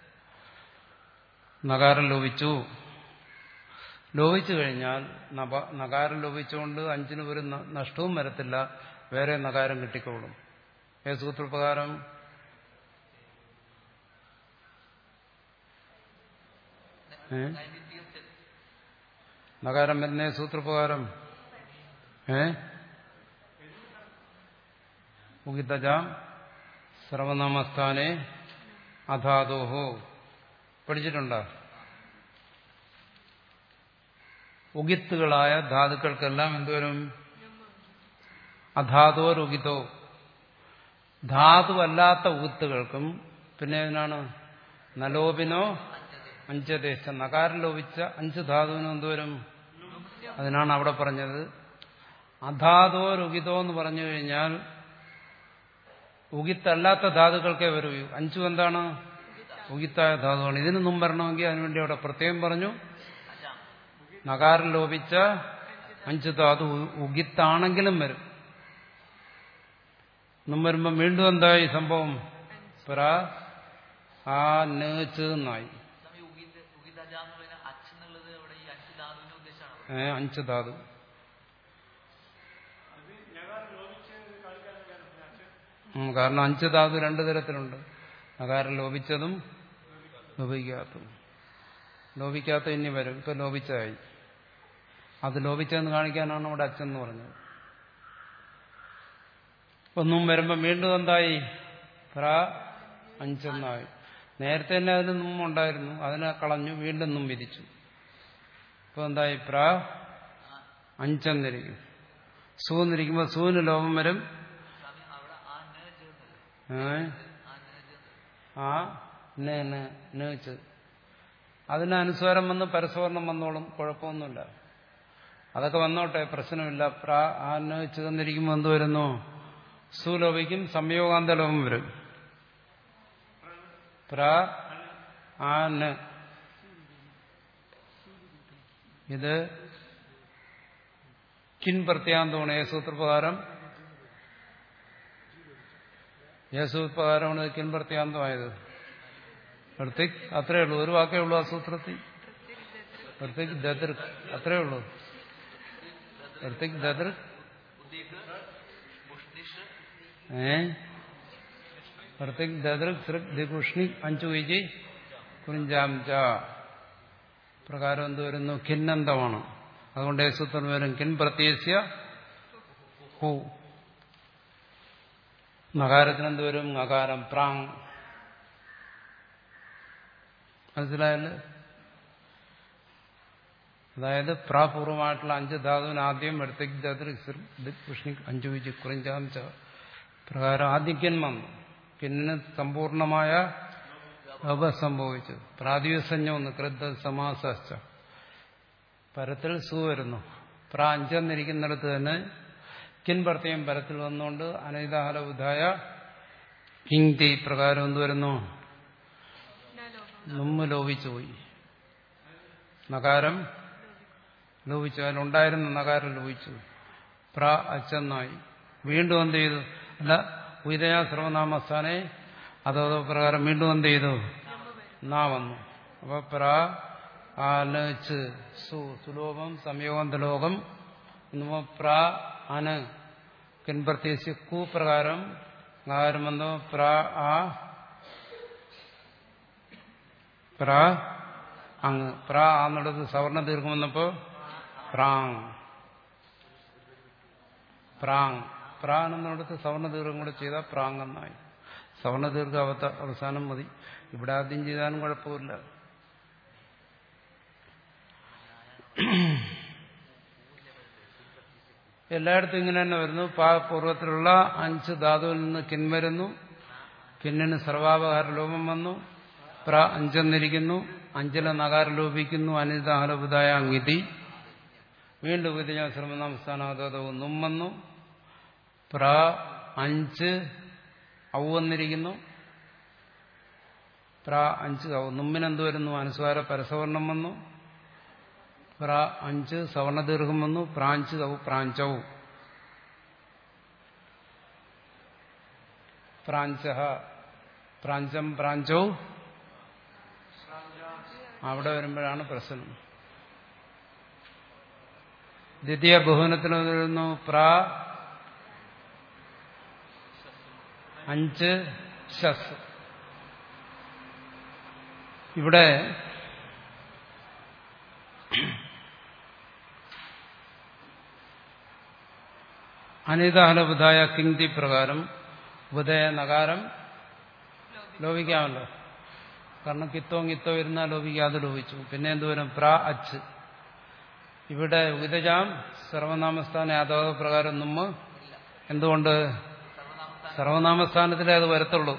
[SPEAKER 1] നകാരം ലോപിച്ചു ലോപിച്ചു കഴിഞ്ഞാൽ നകാരം ലോപിച്ചുകൊണ്ട് അഞ്ചിന് ഒരു നഷ്ടവും വരത്തില്ല വേറെ നകാരം കിട്ടിക്കോളും ഏ സൂത്രപ്രകാരം ഏ നകാരം വരുന്ന സൂത്രപ്രകാരം ഏ ഉഗിതജാം സർവനാമസ്ഥാനെ അധാതോഹോ പഠിച്ചിട്ടുണ്ടോ ഉഗിത്തുകളായ ധാതുക്കൾക്കെല്ലാം എന്തുവരും അധാതോരുഗിതോ ധാതുവല്ലാത്ത ഉഗിത്തുകൾക്കും പിന്നെ ഇതിനാണ് നലോപിനോ അഞ്ചദേശ നകാരം ലോപിച്ച അഞ്ച് ധാതുവിനും എന്തുവരും അതിനാണ് അവിടെ പറഞ്ഞത് അധാതോ രുഗിതോ എന്ന് പറഞ്ഞു കഴിഞ്ഞാൽ ഉഗിത്തല്ലാത്ത ധാതുക്കൾക്കേ വരൂ അഞ്ചു എന്താണ് ഉഗിത്തായ ധാതുവാണ് ഇതിന് മുമ്പ് വരണമെങ്കിൽ അതിനുവേണ്ടി അവിടെ പ്രത്യേകം പറഞ്ഞു നകാരം ലോപിച്ച അഞ്ച് ധാതു ഉഗിത്താണെങ്കിലും വരും ഇന്നും വരുമ്പം വീണ്ടും എന്തായി സംഭവം പ്ര ആ എന്നായി ഏ അഞ്ച് ധാതു ഉം, കാരണം അഞ്ച് ധാതു രണ്ടു തരത്തിലുണ്ട് അകാരം ലോപിച്ചതും ലോപിക്കാത്തതും ലോപിക്കാത്ത ഇനി വരും ഇപ്പൊ ലോപിച്ചതായി അത് ലോപിച്ചതെന്ന് കാണിക്കാനാണ് അവിടെ അച്ഛൻ പറഞ്ഞത് ഒന്നും വരുമ്പോൾ വീണ്ടും എന്തായി പ്ര അഞ്ചെന്നായി നേരത്തെ തന്നെ അതിന് നും ഉണ്ടായിരുന്നു അതിനെ കളഞ്ഞു വീണ്ടും നും വിധിച്ചു ഇപ്പൊ എന്തായി പ്ര അഞ്ചെന്നിരിക്കും സൂന്നിരിക്കുമ്പോൾ സൂന് ലോപം വരും
[SPEAKER 2] സ്വാമി അവിടെ ആ ന ചേർന്നല്ലോ
[SPEAKER 1] ഏ?
[SPEAKER 2] ആ ന ചേർന്നല്ലോ
[SPEAKER 1] ആ ന, ന, നേച്ച് അതിന് അനുസ്വാരം വന്ന് പരസ്വർണം വന്നോളും കുഴപ്പമൊന്നുമില്ല അതൊക്കെ വന്നോട്ടെ പ്രശ്നമില്ല പ്ര ആ നേച്ച് തന്നിരിക്കുമ്പോൾ എന്ത് വരുന്നു സുലോപിക്കും സംയോഗാന്ത ലോപം വരും പ്ര ആ ന ഇത് കിൻ പ്രത്യാന്തമാണ് യേസൂത്രപ്രകാരം യേസൂത്രപ്രകാരമാണ് ഇത് കിൻ പ്രത്യാന്തമായത് പ്രത്യേക് അത്രേ ഉള്ളൂ ഒരു വാക്കേ ഉള്ളൂ ആ സൂത്രത്തിൽ പ്രത്യേക് ദദൃക് അത്രേ ഉള്ളൂ പ്രത്യേക് ദദൃക്
[SPEAKER 2] ഉദ്ദീക് മുഷ്ണിഷ്
[SPEAKER 1] ഏ പ്രത്യേക് ദദൃക് സൃക് ദികുഷ്ണി അഞ്ചു വിജി കുഞ്ചാം ച പ്രകാരം എന്ത് വരുന്നു ഖിന്നന്തമാണ് അതുകൊണ്ട് ഈ സൂത്രം വരും കിൻ പ്രത്യേസ്യ ഹു നകാരത്തിന് എന്ത് വരും നകാരം പ്രാങ് മനസ്സിലായല്ലോ അതായത് പ്രാപൂർവമായിട്ടുള്ള അഞ്ച് ധാതുവിന് ആദ്യം എടുത്തേക്ക് അഞ്ചു വിജി കുറിഞ്ചാം ച പ്രകാരം ആദ്യം കിൻ വന്നു കിന്നിന് സമ്പൂർണമായ ലോപ സംഭവിച്ചു പ്രാതിസഞ്ജം ഒന്ന് കൃത സമാസ പരത്തിൽ സു വരുന്നു പ്ര അഞ്ചെന്നിരിക്കുന്നിടത്ത് തന്നെ കിൻ പ്രത്യേകം പരത്തിൽ വന്നുകൊണ്ട് അനൈതാഹലബുദ്ധായ കിങ്തി പ്രകാരം എന്ത് വരുന്നു നമ്മ് ലോപിച്ചു പോയി നകാരം ലോപിച്ചു അതിലുണ്ടായിരുന്ന നകാരം ലോപിച്ചു പ്ര അച്ചെന്നായി വീണ്ടും എന്ത് ചെയ്തു അല്ല ഉയതയ സർവനാമസ്ഥാനെ അതോ പ്രകാരം വീണ്ടും എന്ത് ചെയ്തു നാ വന്നു അപ്പൊ പ്ര ആലച്ച് സു സുലോഭം സംയോഗന്തലോകം എന്നുമ്പോ പ്ര അന് കിൻപ്രത്യേകിച്ച് കു പ്രകാരം നകാരം വന്നു പ്ര ആ പ്ര അങ്ങ് പ്ര ആന്നിടത്ത് സവർണ ദീർഘം വന്നപ്പോ പ്രാങ് പ്രാങ് പ്രാങ് എന്നിടത്ത് സവർണ ദീർഘം കൂടെ ചെയ്താൽ പ്രാങ് എന്നായി സവർണ ദീർഘ അവത്ത അവസാനം മതി ഇവിടെ ആദ്യം ചെയ്താലും കുഴപ്പമില്ല എല്ലായിടത്തും ഇങ്ങനെ തന്നെ വരുന്നു പാപപൂർവത്തിലുള്ള അഞ്ച് ധാതുവിൽ നിന്ന് കിൻ വരുന്നു കിന്നിന് സർവാപകാര ലോപം വന്നു പ്ര അഞ്ചെന്നിരിക്കുന്നു അഞ്ചിലെ നകാരം ലോപിക്കുന്നു അനിതാഹലബുദായ അങ്ങിതി വീണ്ടും വിധിഞ്ഞ ശ്രമനാമസ്ഥാനാദവും നും വന്നു പ്ര അഞ്ച് ഔ വന്നിരിക്കുന്നു പ്ര അഞ്ച് ഔ നുമ്മിനെന്ത് വരുന്നു അനുസ്വാര പരസവർണം വന്നു പ്ര അഞ്ച് സവർണദീർഘം വന്നു പ്രാഞ്ച് ഔ പ്രാഞ്ചവും പ്രാഞ്ച പ്രാഞ്ചം പ്രാഞ്ചവും അവിടെ വരുമ്പോഴാണ് പ്രശ്നം ദ്വിതീയ ബഹുവനത്തിന് വരുന്നു പ്ര അഞ്ച് ശസ് ഇവിടെ അനിതാഹലബുധായ കിങ്തി പ്രകാരം ബുധയ നകാരം ലോപിക്കാമല്ലോ കാരണം കിത്തോ കിത്തോ ഇരുന്നാൽ ലോപിക്കാതെ ലോപിച്ചു പിന്നെ എന്തുവരും പ്ര അച്ച് ഇവിടെ വിതജാം സർവനാമസ്ഥാന യാദവ പ്രകാരം നമ്മ് എന്തുകൊണ്ട് സർവനാമസ്ഥാനത്തിലേ അത് വരത്തുള്ളൂ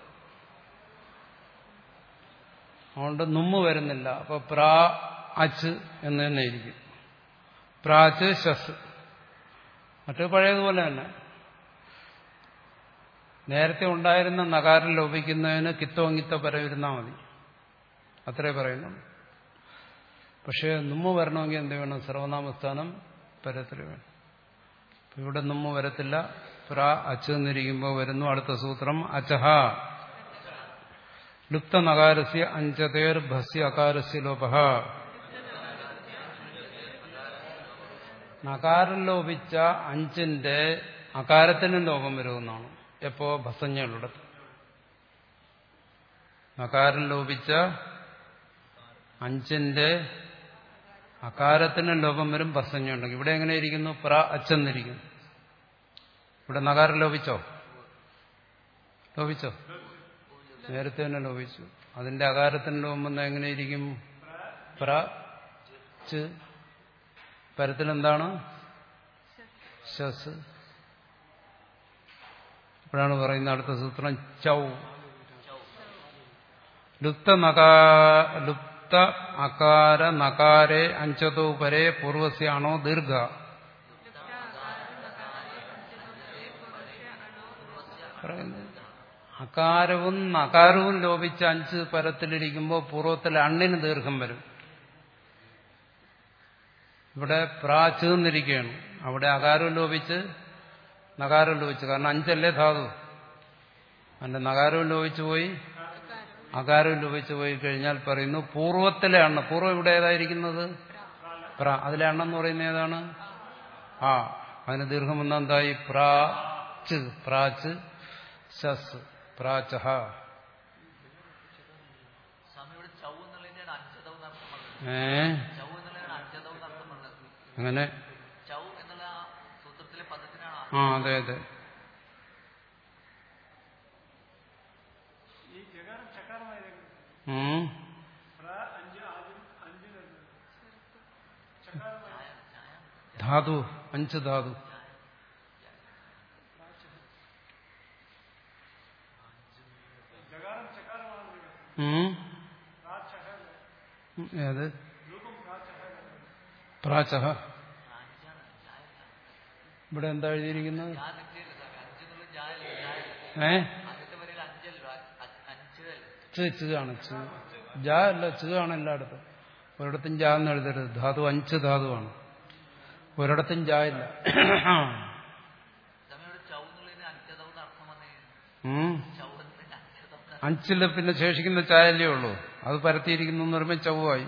[SPEAKER 1] അതുകൊണ്ട് നുമ്മ് വരുന്നില്ല അപ്പൊ പ്രാ അച്ച് എന്ന് തന്നെ ഇരിക്കും പ്രാച്ച് ശസ് മറ്റു പഴയതുപോലെ തന്നെ നേരത്തെ ഉണ്ടായിരുന്ന നകാരം ലോപിക്കുന്നതിന് കിത്തോ കിത്തോ പരവിരുന്നാൽ മതി അത്രേ പറയുന്നുള്ളൂ പക്ഷേ നുമ്മ വരണമെങ്കിൽ എന്ത് വേണം സർവനാമസ്ഥാനം പരത്തിൽ വേണം ഇവിടെ നുമ്മ വരത്തില്ല പ്ര അച്ച് എന്നിരിക്കുമ്പോൾ വരുന്നു അടുത്ത സൂത്രം അച്ചഹ ലുപ്ത നകാരസ്യ അഞ്ചതേർ ഭസ്യ അകാരസ്യ ലോപ നകാരം ലോപിച്ച അഞ്ചിന്റെ അകാരത്തിനും ലോപം വരുമെന്നാണ് എപ്പോ ഭസഞ്ഞുള്ളിടത്ത് നകാരം ലോപിച്ച അഞ്ചിന്റെ അകാരത്തിന് ലോപം വരും ഭസഞ്ഞുണ്ടെങ്കിൽ ഇവിടെ എങ്ങനെ ഇരിക്കുന്നു പ്ര അച്ചെന്നിരിക്കുന്നു ഇവിടെ നകാരം ലോപിച്ചോ ലോപിച്ചോ നേരത്തെ തന്നെ ലോപിച്ചു അതിന്റെ അകാരത്തിന് ലോപം വന്നാൽ എങ്ങനെയിരിക്കും പ്ര ച് പരത്തിൽ എന്താണ് ശസ് ഇപ്പോഴാണ് പറയുന്ന അടുത്ത സൂത്രം ചൗ ലുപ്ത നകാ ലുപ്ത അകാര നകാരെ അഞ്ചതോ പരെ പൂർവസ്യാണോ ദീർഘ പറയുന്നത് അകാരവും നകാരവും ലോപിച്ച് അഞ്ച് പരത്തിലിരിക്കുമ്പോൾ പൂർവ്വത്തിൽ അണ്ണിന് ദീർഘം വരും ഇവിടെ പ്രാച്ച് എന്നിരിക്കുകയാണ് അവിടെ അകാരവും ലോപിച്ച് നകാരം ലോപിച്ച് കാരണം അഞ്ചല്ലേ ധാതു അതിന്റെ നകാരവും ലോപിച്ചു പോയി അകാരവും ലോപിച്ചു പോയി കഴിഞ്ഞാൽ പറയുന്നു പൂർവ്വത്തിലെ അണ്ണ പൂർവ്വം ഇവിടെ ഏതായിരിക്കുന്നത് പ്ര അതിലെ അണ്ണെന്ന് പറയുന്നത് ഏതാണ് ആ അതിന് ദീർഘം വന്ന എന്തായി പ്രാച്ച് പ്രാച്ച് ശസ് പ്രാചഹ
[SPEAKER 2] സ്വാമി ഇവിടെ ചൗ എന്നുള്ളതിന്റെ അഞ്ചതവ് എന്നർത്ഥം പറഞ്ഞത്
[SPEAKER 1] ഏ
[SPEAKER 2] ചൗ എന്നുള്ളതാണ് അഞ്ചതവ് എന്നർത്ഥം പറഞ്ഞത്
[SPEAKER 1] അങ്ങനെ
[SPEAKER 2] ചൗ എന്നുള്ള ആ സൂത്രത്തിലെ പദത്തിനാണ്
[SPEAKER 1] ആ അതെ അതെ ഉം. ധാതു അഞ്ച് ധാതു ഉം. ഉം, ഏത് പ്രാചഹ ഇവിടെ എന്താ എഴുതിയിരിക്കുന്നത്
[SPEAKER 2] ഞാൻ നിൽക്കില്ല സ്വാമി അഞ്ചെന്നുള്ള ജായല്ല
[SPEAKER 1] ഏ
[SPEAKER 2] ആദ്യത്തെ വരയിൽ അഞ്ചല്ലോ അഞ്ച്
[SPEAKER 1] ച് ച് ആണ് ച് ജാ അല്ല ച് ആണ് എല്ലായിടത്തും ഒരിടത്തും ജാ എന്ന് എഴുതരുത് ധാതു അഞ്ച് ധാതുവാണ് ഒരിടത്തും ജാ ഇല്ല
[SPEAKER 2] സ്വാമി ഇവിടെ ചൗ എന്നുള്ളതിന് അഞ്ചതവ് എന്നർത്ഥം വന്നേ
[SPEAKER 1] ഉം.
[SPEAKER 2] ചൗ എന്നതിന് അഞ്ചതവ്
[SPEAKER 1] അഞ്ചില് പിന്നെ ശേഷിക്കുന്ന ചായല്ലേ ഉള്ളൂ അത് പരത്തിയിരിക്കുന്നു എന്ന് പറയുമ്പോൾ ചൊവ്വായി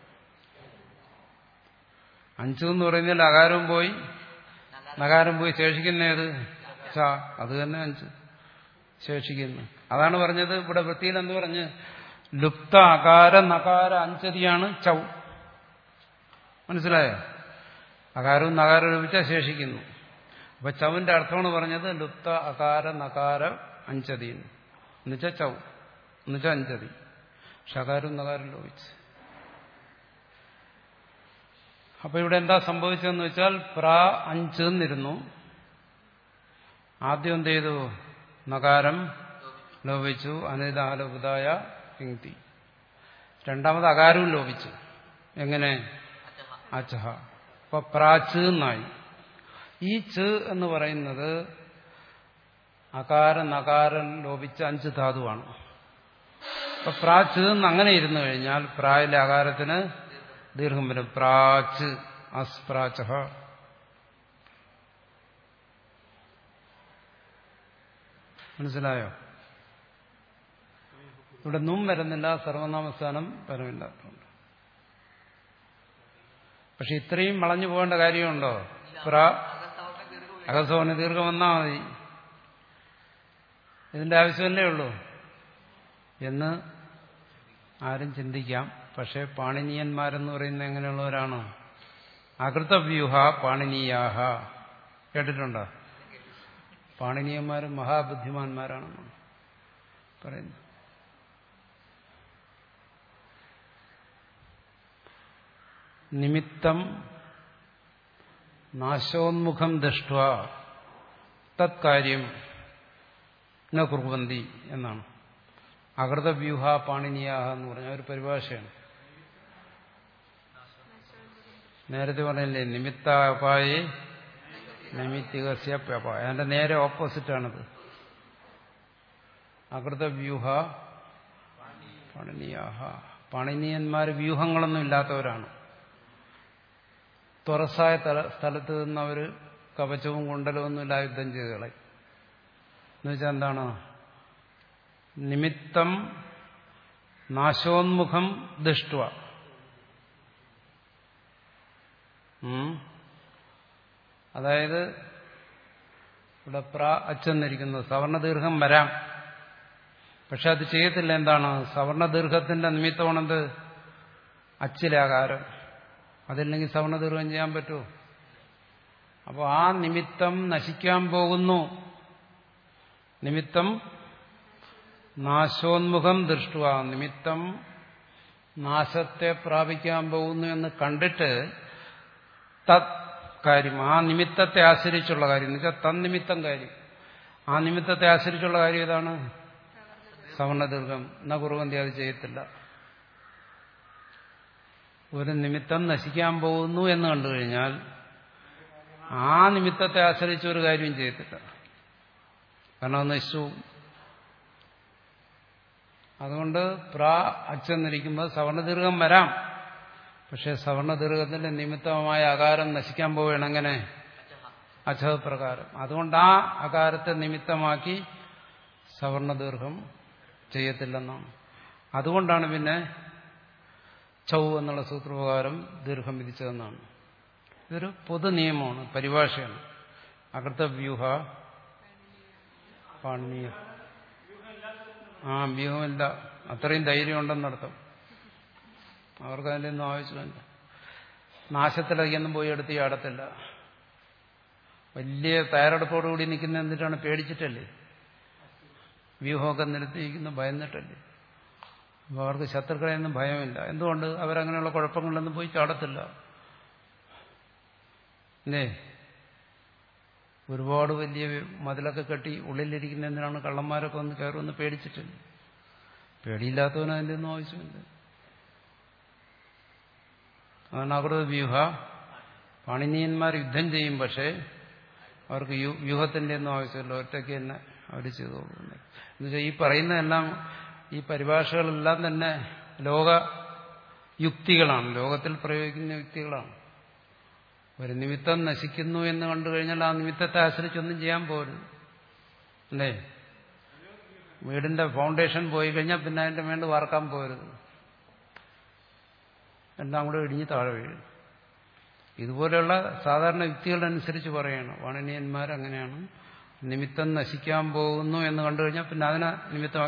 [SPEAKER 1] അഞ്ചു എന്ന് പറയുന്നതിൽ അകാരവും പോയി നകാരം പോയി ശേഷിക്കുന്ന ഏത് ച അത് തന്നെ അഞ്ച് ശേഷിക്കുന്നു അതാണ് പറഞ്ഞത് ഇവിടെ വൃത്തിയിൽ എന്ന് പറഞ്ഞ് ലുപ്ത അകാര നകാര അഞ്ചതിയാണ് ചൗ മനസ്സിലായോ അകാരവും നകാരവും ലഭിച്ചാൽ ശേഷിക്കുന്നു അപ്പൊ ചവിന്റെ അർത്ഥമാണ് പറഞ്ഞത് ലുപ്ത അകാര നകാര അഞ്ചതി എന്നുവെച്ചാൽ ചൗ എന്നുവെച്ചാൽ അഞ്ചതി ഷകാരവും നകാരം ലോപിച്ച് അപ്പൊ ഇവിടെ എന്താ സംഭവിച്ചതെന്ന് വെച്ചാൽ പ്ര അഞ്ച് എന്നിരുന്നു ആദ്യം എന്ത് ചെയ്തു നകാരം ലോപിച്ചു അനിതാലോപിതായ കിങ്തി രണ്ടാമത് അകാരവും ലോപിച്ചു എങ്ങനെ അച്ചഹ അപ്പൊ പ്രാച്ച് എന്നായി ഈ ച് എന്ന് പറയുന്നത് അകാര നകാരം ലോപിച്ച അഞ്ച് ധാതുവാണ് അപ്പൊ പ്രാച്ച് എന്ന് അങ്ങനെ ഇരുന്നു കഴിഞ്ഞാൽ പ്രായിലെ അകാരത്തിന് ദീർഘം വരും പ്രാച്ച് അസ്പ്രാച്ച മനസ്സിലായോ ഇവിടെ നും വരുന്നില്ല സർവനാമസ്ഥാനം വരമില്ലാത്തതുകൊണ്ട് പക്ഷെ ഇത്രയും വളഞ്ഞു പോകേണ്ട കാര്യമുണ്ടോ പ്ര അകസോന് ദീർഘം വന്നാൽ മതി ഇതിന്റെ ആവശ്യമല്ലേ ഉള്ളൂ എന്ന് ആരും ചിന്തിക്കാം പക്ഷെ പാണിനീയന്മാരെന്ന് പറയുന്നത് എങ്ങനെയുള്ളവരാണ് അകൃതവ്യൂഹ പാണിനീയാഹ കേട്ടിട്ടുണ്ടോ പാണിനീയന്മാരും മഹാബുദ്ധിമാന്മാരാണെന്നാണ് പറയുന്നത് നിമിത്തം നാശോന്മുഖം ദൃഷ്ട തത്കാര്യം ന കുർവന്തി എന്നാണ് അകൃതവ്യൂഹ പാണിനീയാഹ എന്ന് പറഞ്ഞ ഒരു പരിഭാഷയാണ് നേരത്തെ പറഞ്ഞില്ലേ നിമിത്താപായി നൈമിത്തികസ്യപ്യപായ അതിന്റെ നേരെ ഓപ്പോസിറ്റാണിത് അകൃതവ്യൂഹ പാണിനീയാഹ പാണിനീയന്മാർ വ്യൂഹങ്ങളൊന്നും ഇല്ലാത്തവരാണ് തുറസായ തല- സ്ഥലത്ത് നിന്ന് അവർ കവചവും കുണ്ടലവും ഇല്ല യുദ്ധം ചെയ്ത് കളയും എന്നുവെച്ചാൽ എന്താണ് നിമിത്തം നാശോന്മുഖം ദൃഷ്ടുവ ഉം. അതായത് ഇവിടെ പ്ര അച്ചെന്നിരിക്കുന്നത് സവർണദീർഘം വരാം പക്ഷെ അത് ചെയ്യത്തില്ല എന്താണ് സവർണദീർഘത്തിന്റെ നിമിത്തമാണെന്ത് അച്ചിലാകാരം അതില്ലെങ്കിൽ സവർണദീർഘം ചെയ്യാൻ പറ്റുമോ അപ്പോൾ ആ നിമിത്തം നശിക്കാൻ പോകുന്നു നിമിത്തം നാശോന്മുഖം ദൃഷ്ടുവ നിമിത്തം നാശത്തെ പ്രാപിക്കാൻ പോകുന്നു എന്ന് കണ്ടിട്ട് തത് കാര്യം ആ നിമിത്തത്തെ ആശ്രയിച്ചുള്ള കാര്യം എന്ന് വെച്ചാൽ തന്നിമിത്തം കാര്യം ആ നിമിത്തത്തെ ആശ്രയിച്ചുള്ള കാര്യം ഏതാണ് സവർണദീർഘം എന്ന കുറുവന്തി അത് ചെയ്യത്തില്ല ഒരു നിമിത്തം നശിക്കാൻ പോകുന്നു എന്ന് കണ്ടു കഴിഞ്ഞാൽ ആ നിമിത്തത്തെ ആശ്രയിച്ച് ഒരു കാര്യം ചെയ്യത്തില്ല കാരണം അത് നശിച്ചു അതുകൊണ്ട് പ്രാ അച്ചെന്നിരിക്കുമ്പോൾ സവർണദീർഘം വരാം പക്ഷെ സവർണദീർഘത്തിന്റെ നിമിത്തമായ അകാരം നശിക്കാൻ പോവുകയാണ് എങ്ങനെ അച്ഛപ്രകാരം അതുകൊണ്ട് ആ അകാരത്തെ നിമിത്തമാക്കി സവർണദീർഘം ചെയ്യത്തില്ലെന്നാണ് അതുകൊണ്ടാണ് പിന്നെ ചൗ എന്നുള്ള സൂത്രപ്രകാരം ദീർഘം വിധിച്ചതെന്നാണ് ഇതൊരു പൊതു നിയമമാണ് പരിഭാഷയാണ് അകൃതവ്യൂഹ പാണനീയ ആ വ്യൂഹമില്ല അത്രയും ധൈര്യമുണ്ടെന്നർത്ഥം അവർക്ക് അതിൻ്റെ ഒന്നും ആവശ്യമില്ല നാശത്തിലൊന്നും പോയി എടുത്ത് ചാടത്തില്ല വലിയ തയ്യാറെടുപ്പോടുകൂടി നിൽക്കുന്ന എന്തിട്ടാണ് പേടിച്ചിട്ടല്ലേ വ്യൂഹമൊക്കെ നിർത്തിയിരിക്കുന്ന ഭയന്നിട്ടല്ലേ അപ്പോൾ അവർക്ക് ശത്രുക്കളെയൊന്നും ഭയമില്ല എന്തുകൊണ്ട് അവരങ്ങനെയുള്ള കുഴപ്പങ്ങളിലൊന്നും പോയി ചാടത്തില്ല അല്ലേ ഒരുപാട് വലിയ മതിലൊക്കെ കെട്ടി ഉള്ളിലിരിക്കുന്ന എന്തിനാണ് കള്ളന്മാരൊക്കെ ഒന്ന് കയറുമെന്ന് പേടിച്ചിട്ടില്ല പേടിയില്ലാത്തവന് അതിൻ്റെ ഒന്നും ആവശ്യമില്ല അതാണ് അകൃത വ്യൂഹ പാണിനീയന്മാർ യുദ്ധം ചെയ്യും പക്ഷേ അവർക്ക് വ്യൂഹത്തിന്റെ ഒന്നും ആവശ്യമില്ല ഒറ്റയ്ക്ക് തന്നെ അവർ ചെയ്തോളൂ എന്നുവെച്ചാൽ ഈ പറയുന്നതെല്ലാം ഈ പരിഭാഷകളെല്ലാം തന്നെ ലോക യുക്തികളാണ് ലോകത്തിൽ പ്രയോഗിക്കുന്ന യുക്തികളാണ് ഒരു നിമിത്തം നശിക്കുന്നു എന്ന് കണ്ടു കഴിഞ്ഞാൽ ആ നിമിത്തത്തെ ആശ്രയിച്ചൊന്നും ചെയ്യാൻ പോരുത് അല്ലേ വീടിന്റെ ഫൗണ്ടേഷൻ പോയി കഴിഞ്ഞാൽ പിന്നെ അതിന്റെ മേണ്ട് വാർക്കാൻ പോരുത് എല്ലാം കൂടെ ഇടിഞ്ഞ് താഴെ വീഴും ഇതുപോലെയുള്ള സാധാരണ യുക്തികളനുസരിച്ച് പറയണം വാണനീയന്മാർ അങ്ങനെയാണ് നിമിത്തം നശിക്കാൻ പോകുന്നു എന്ന് കണ്ടു കഴിഞ്ഞാൽ പിന്നെ അതിനെ നിമിത്തം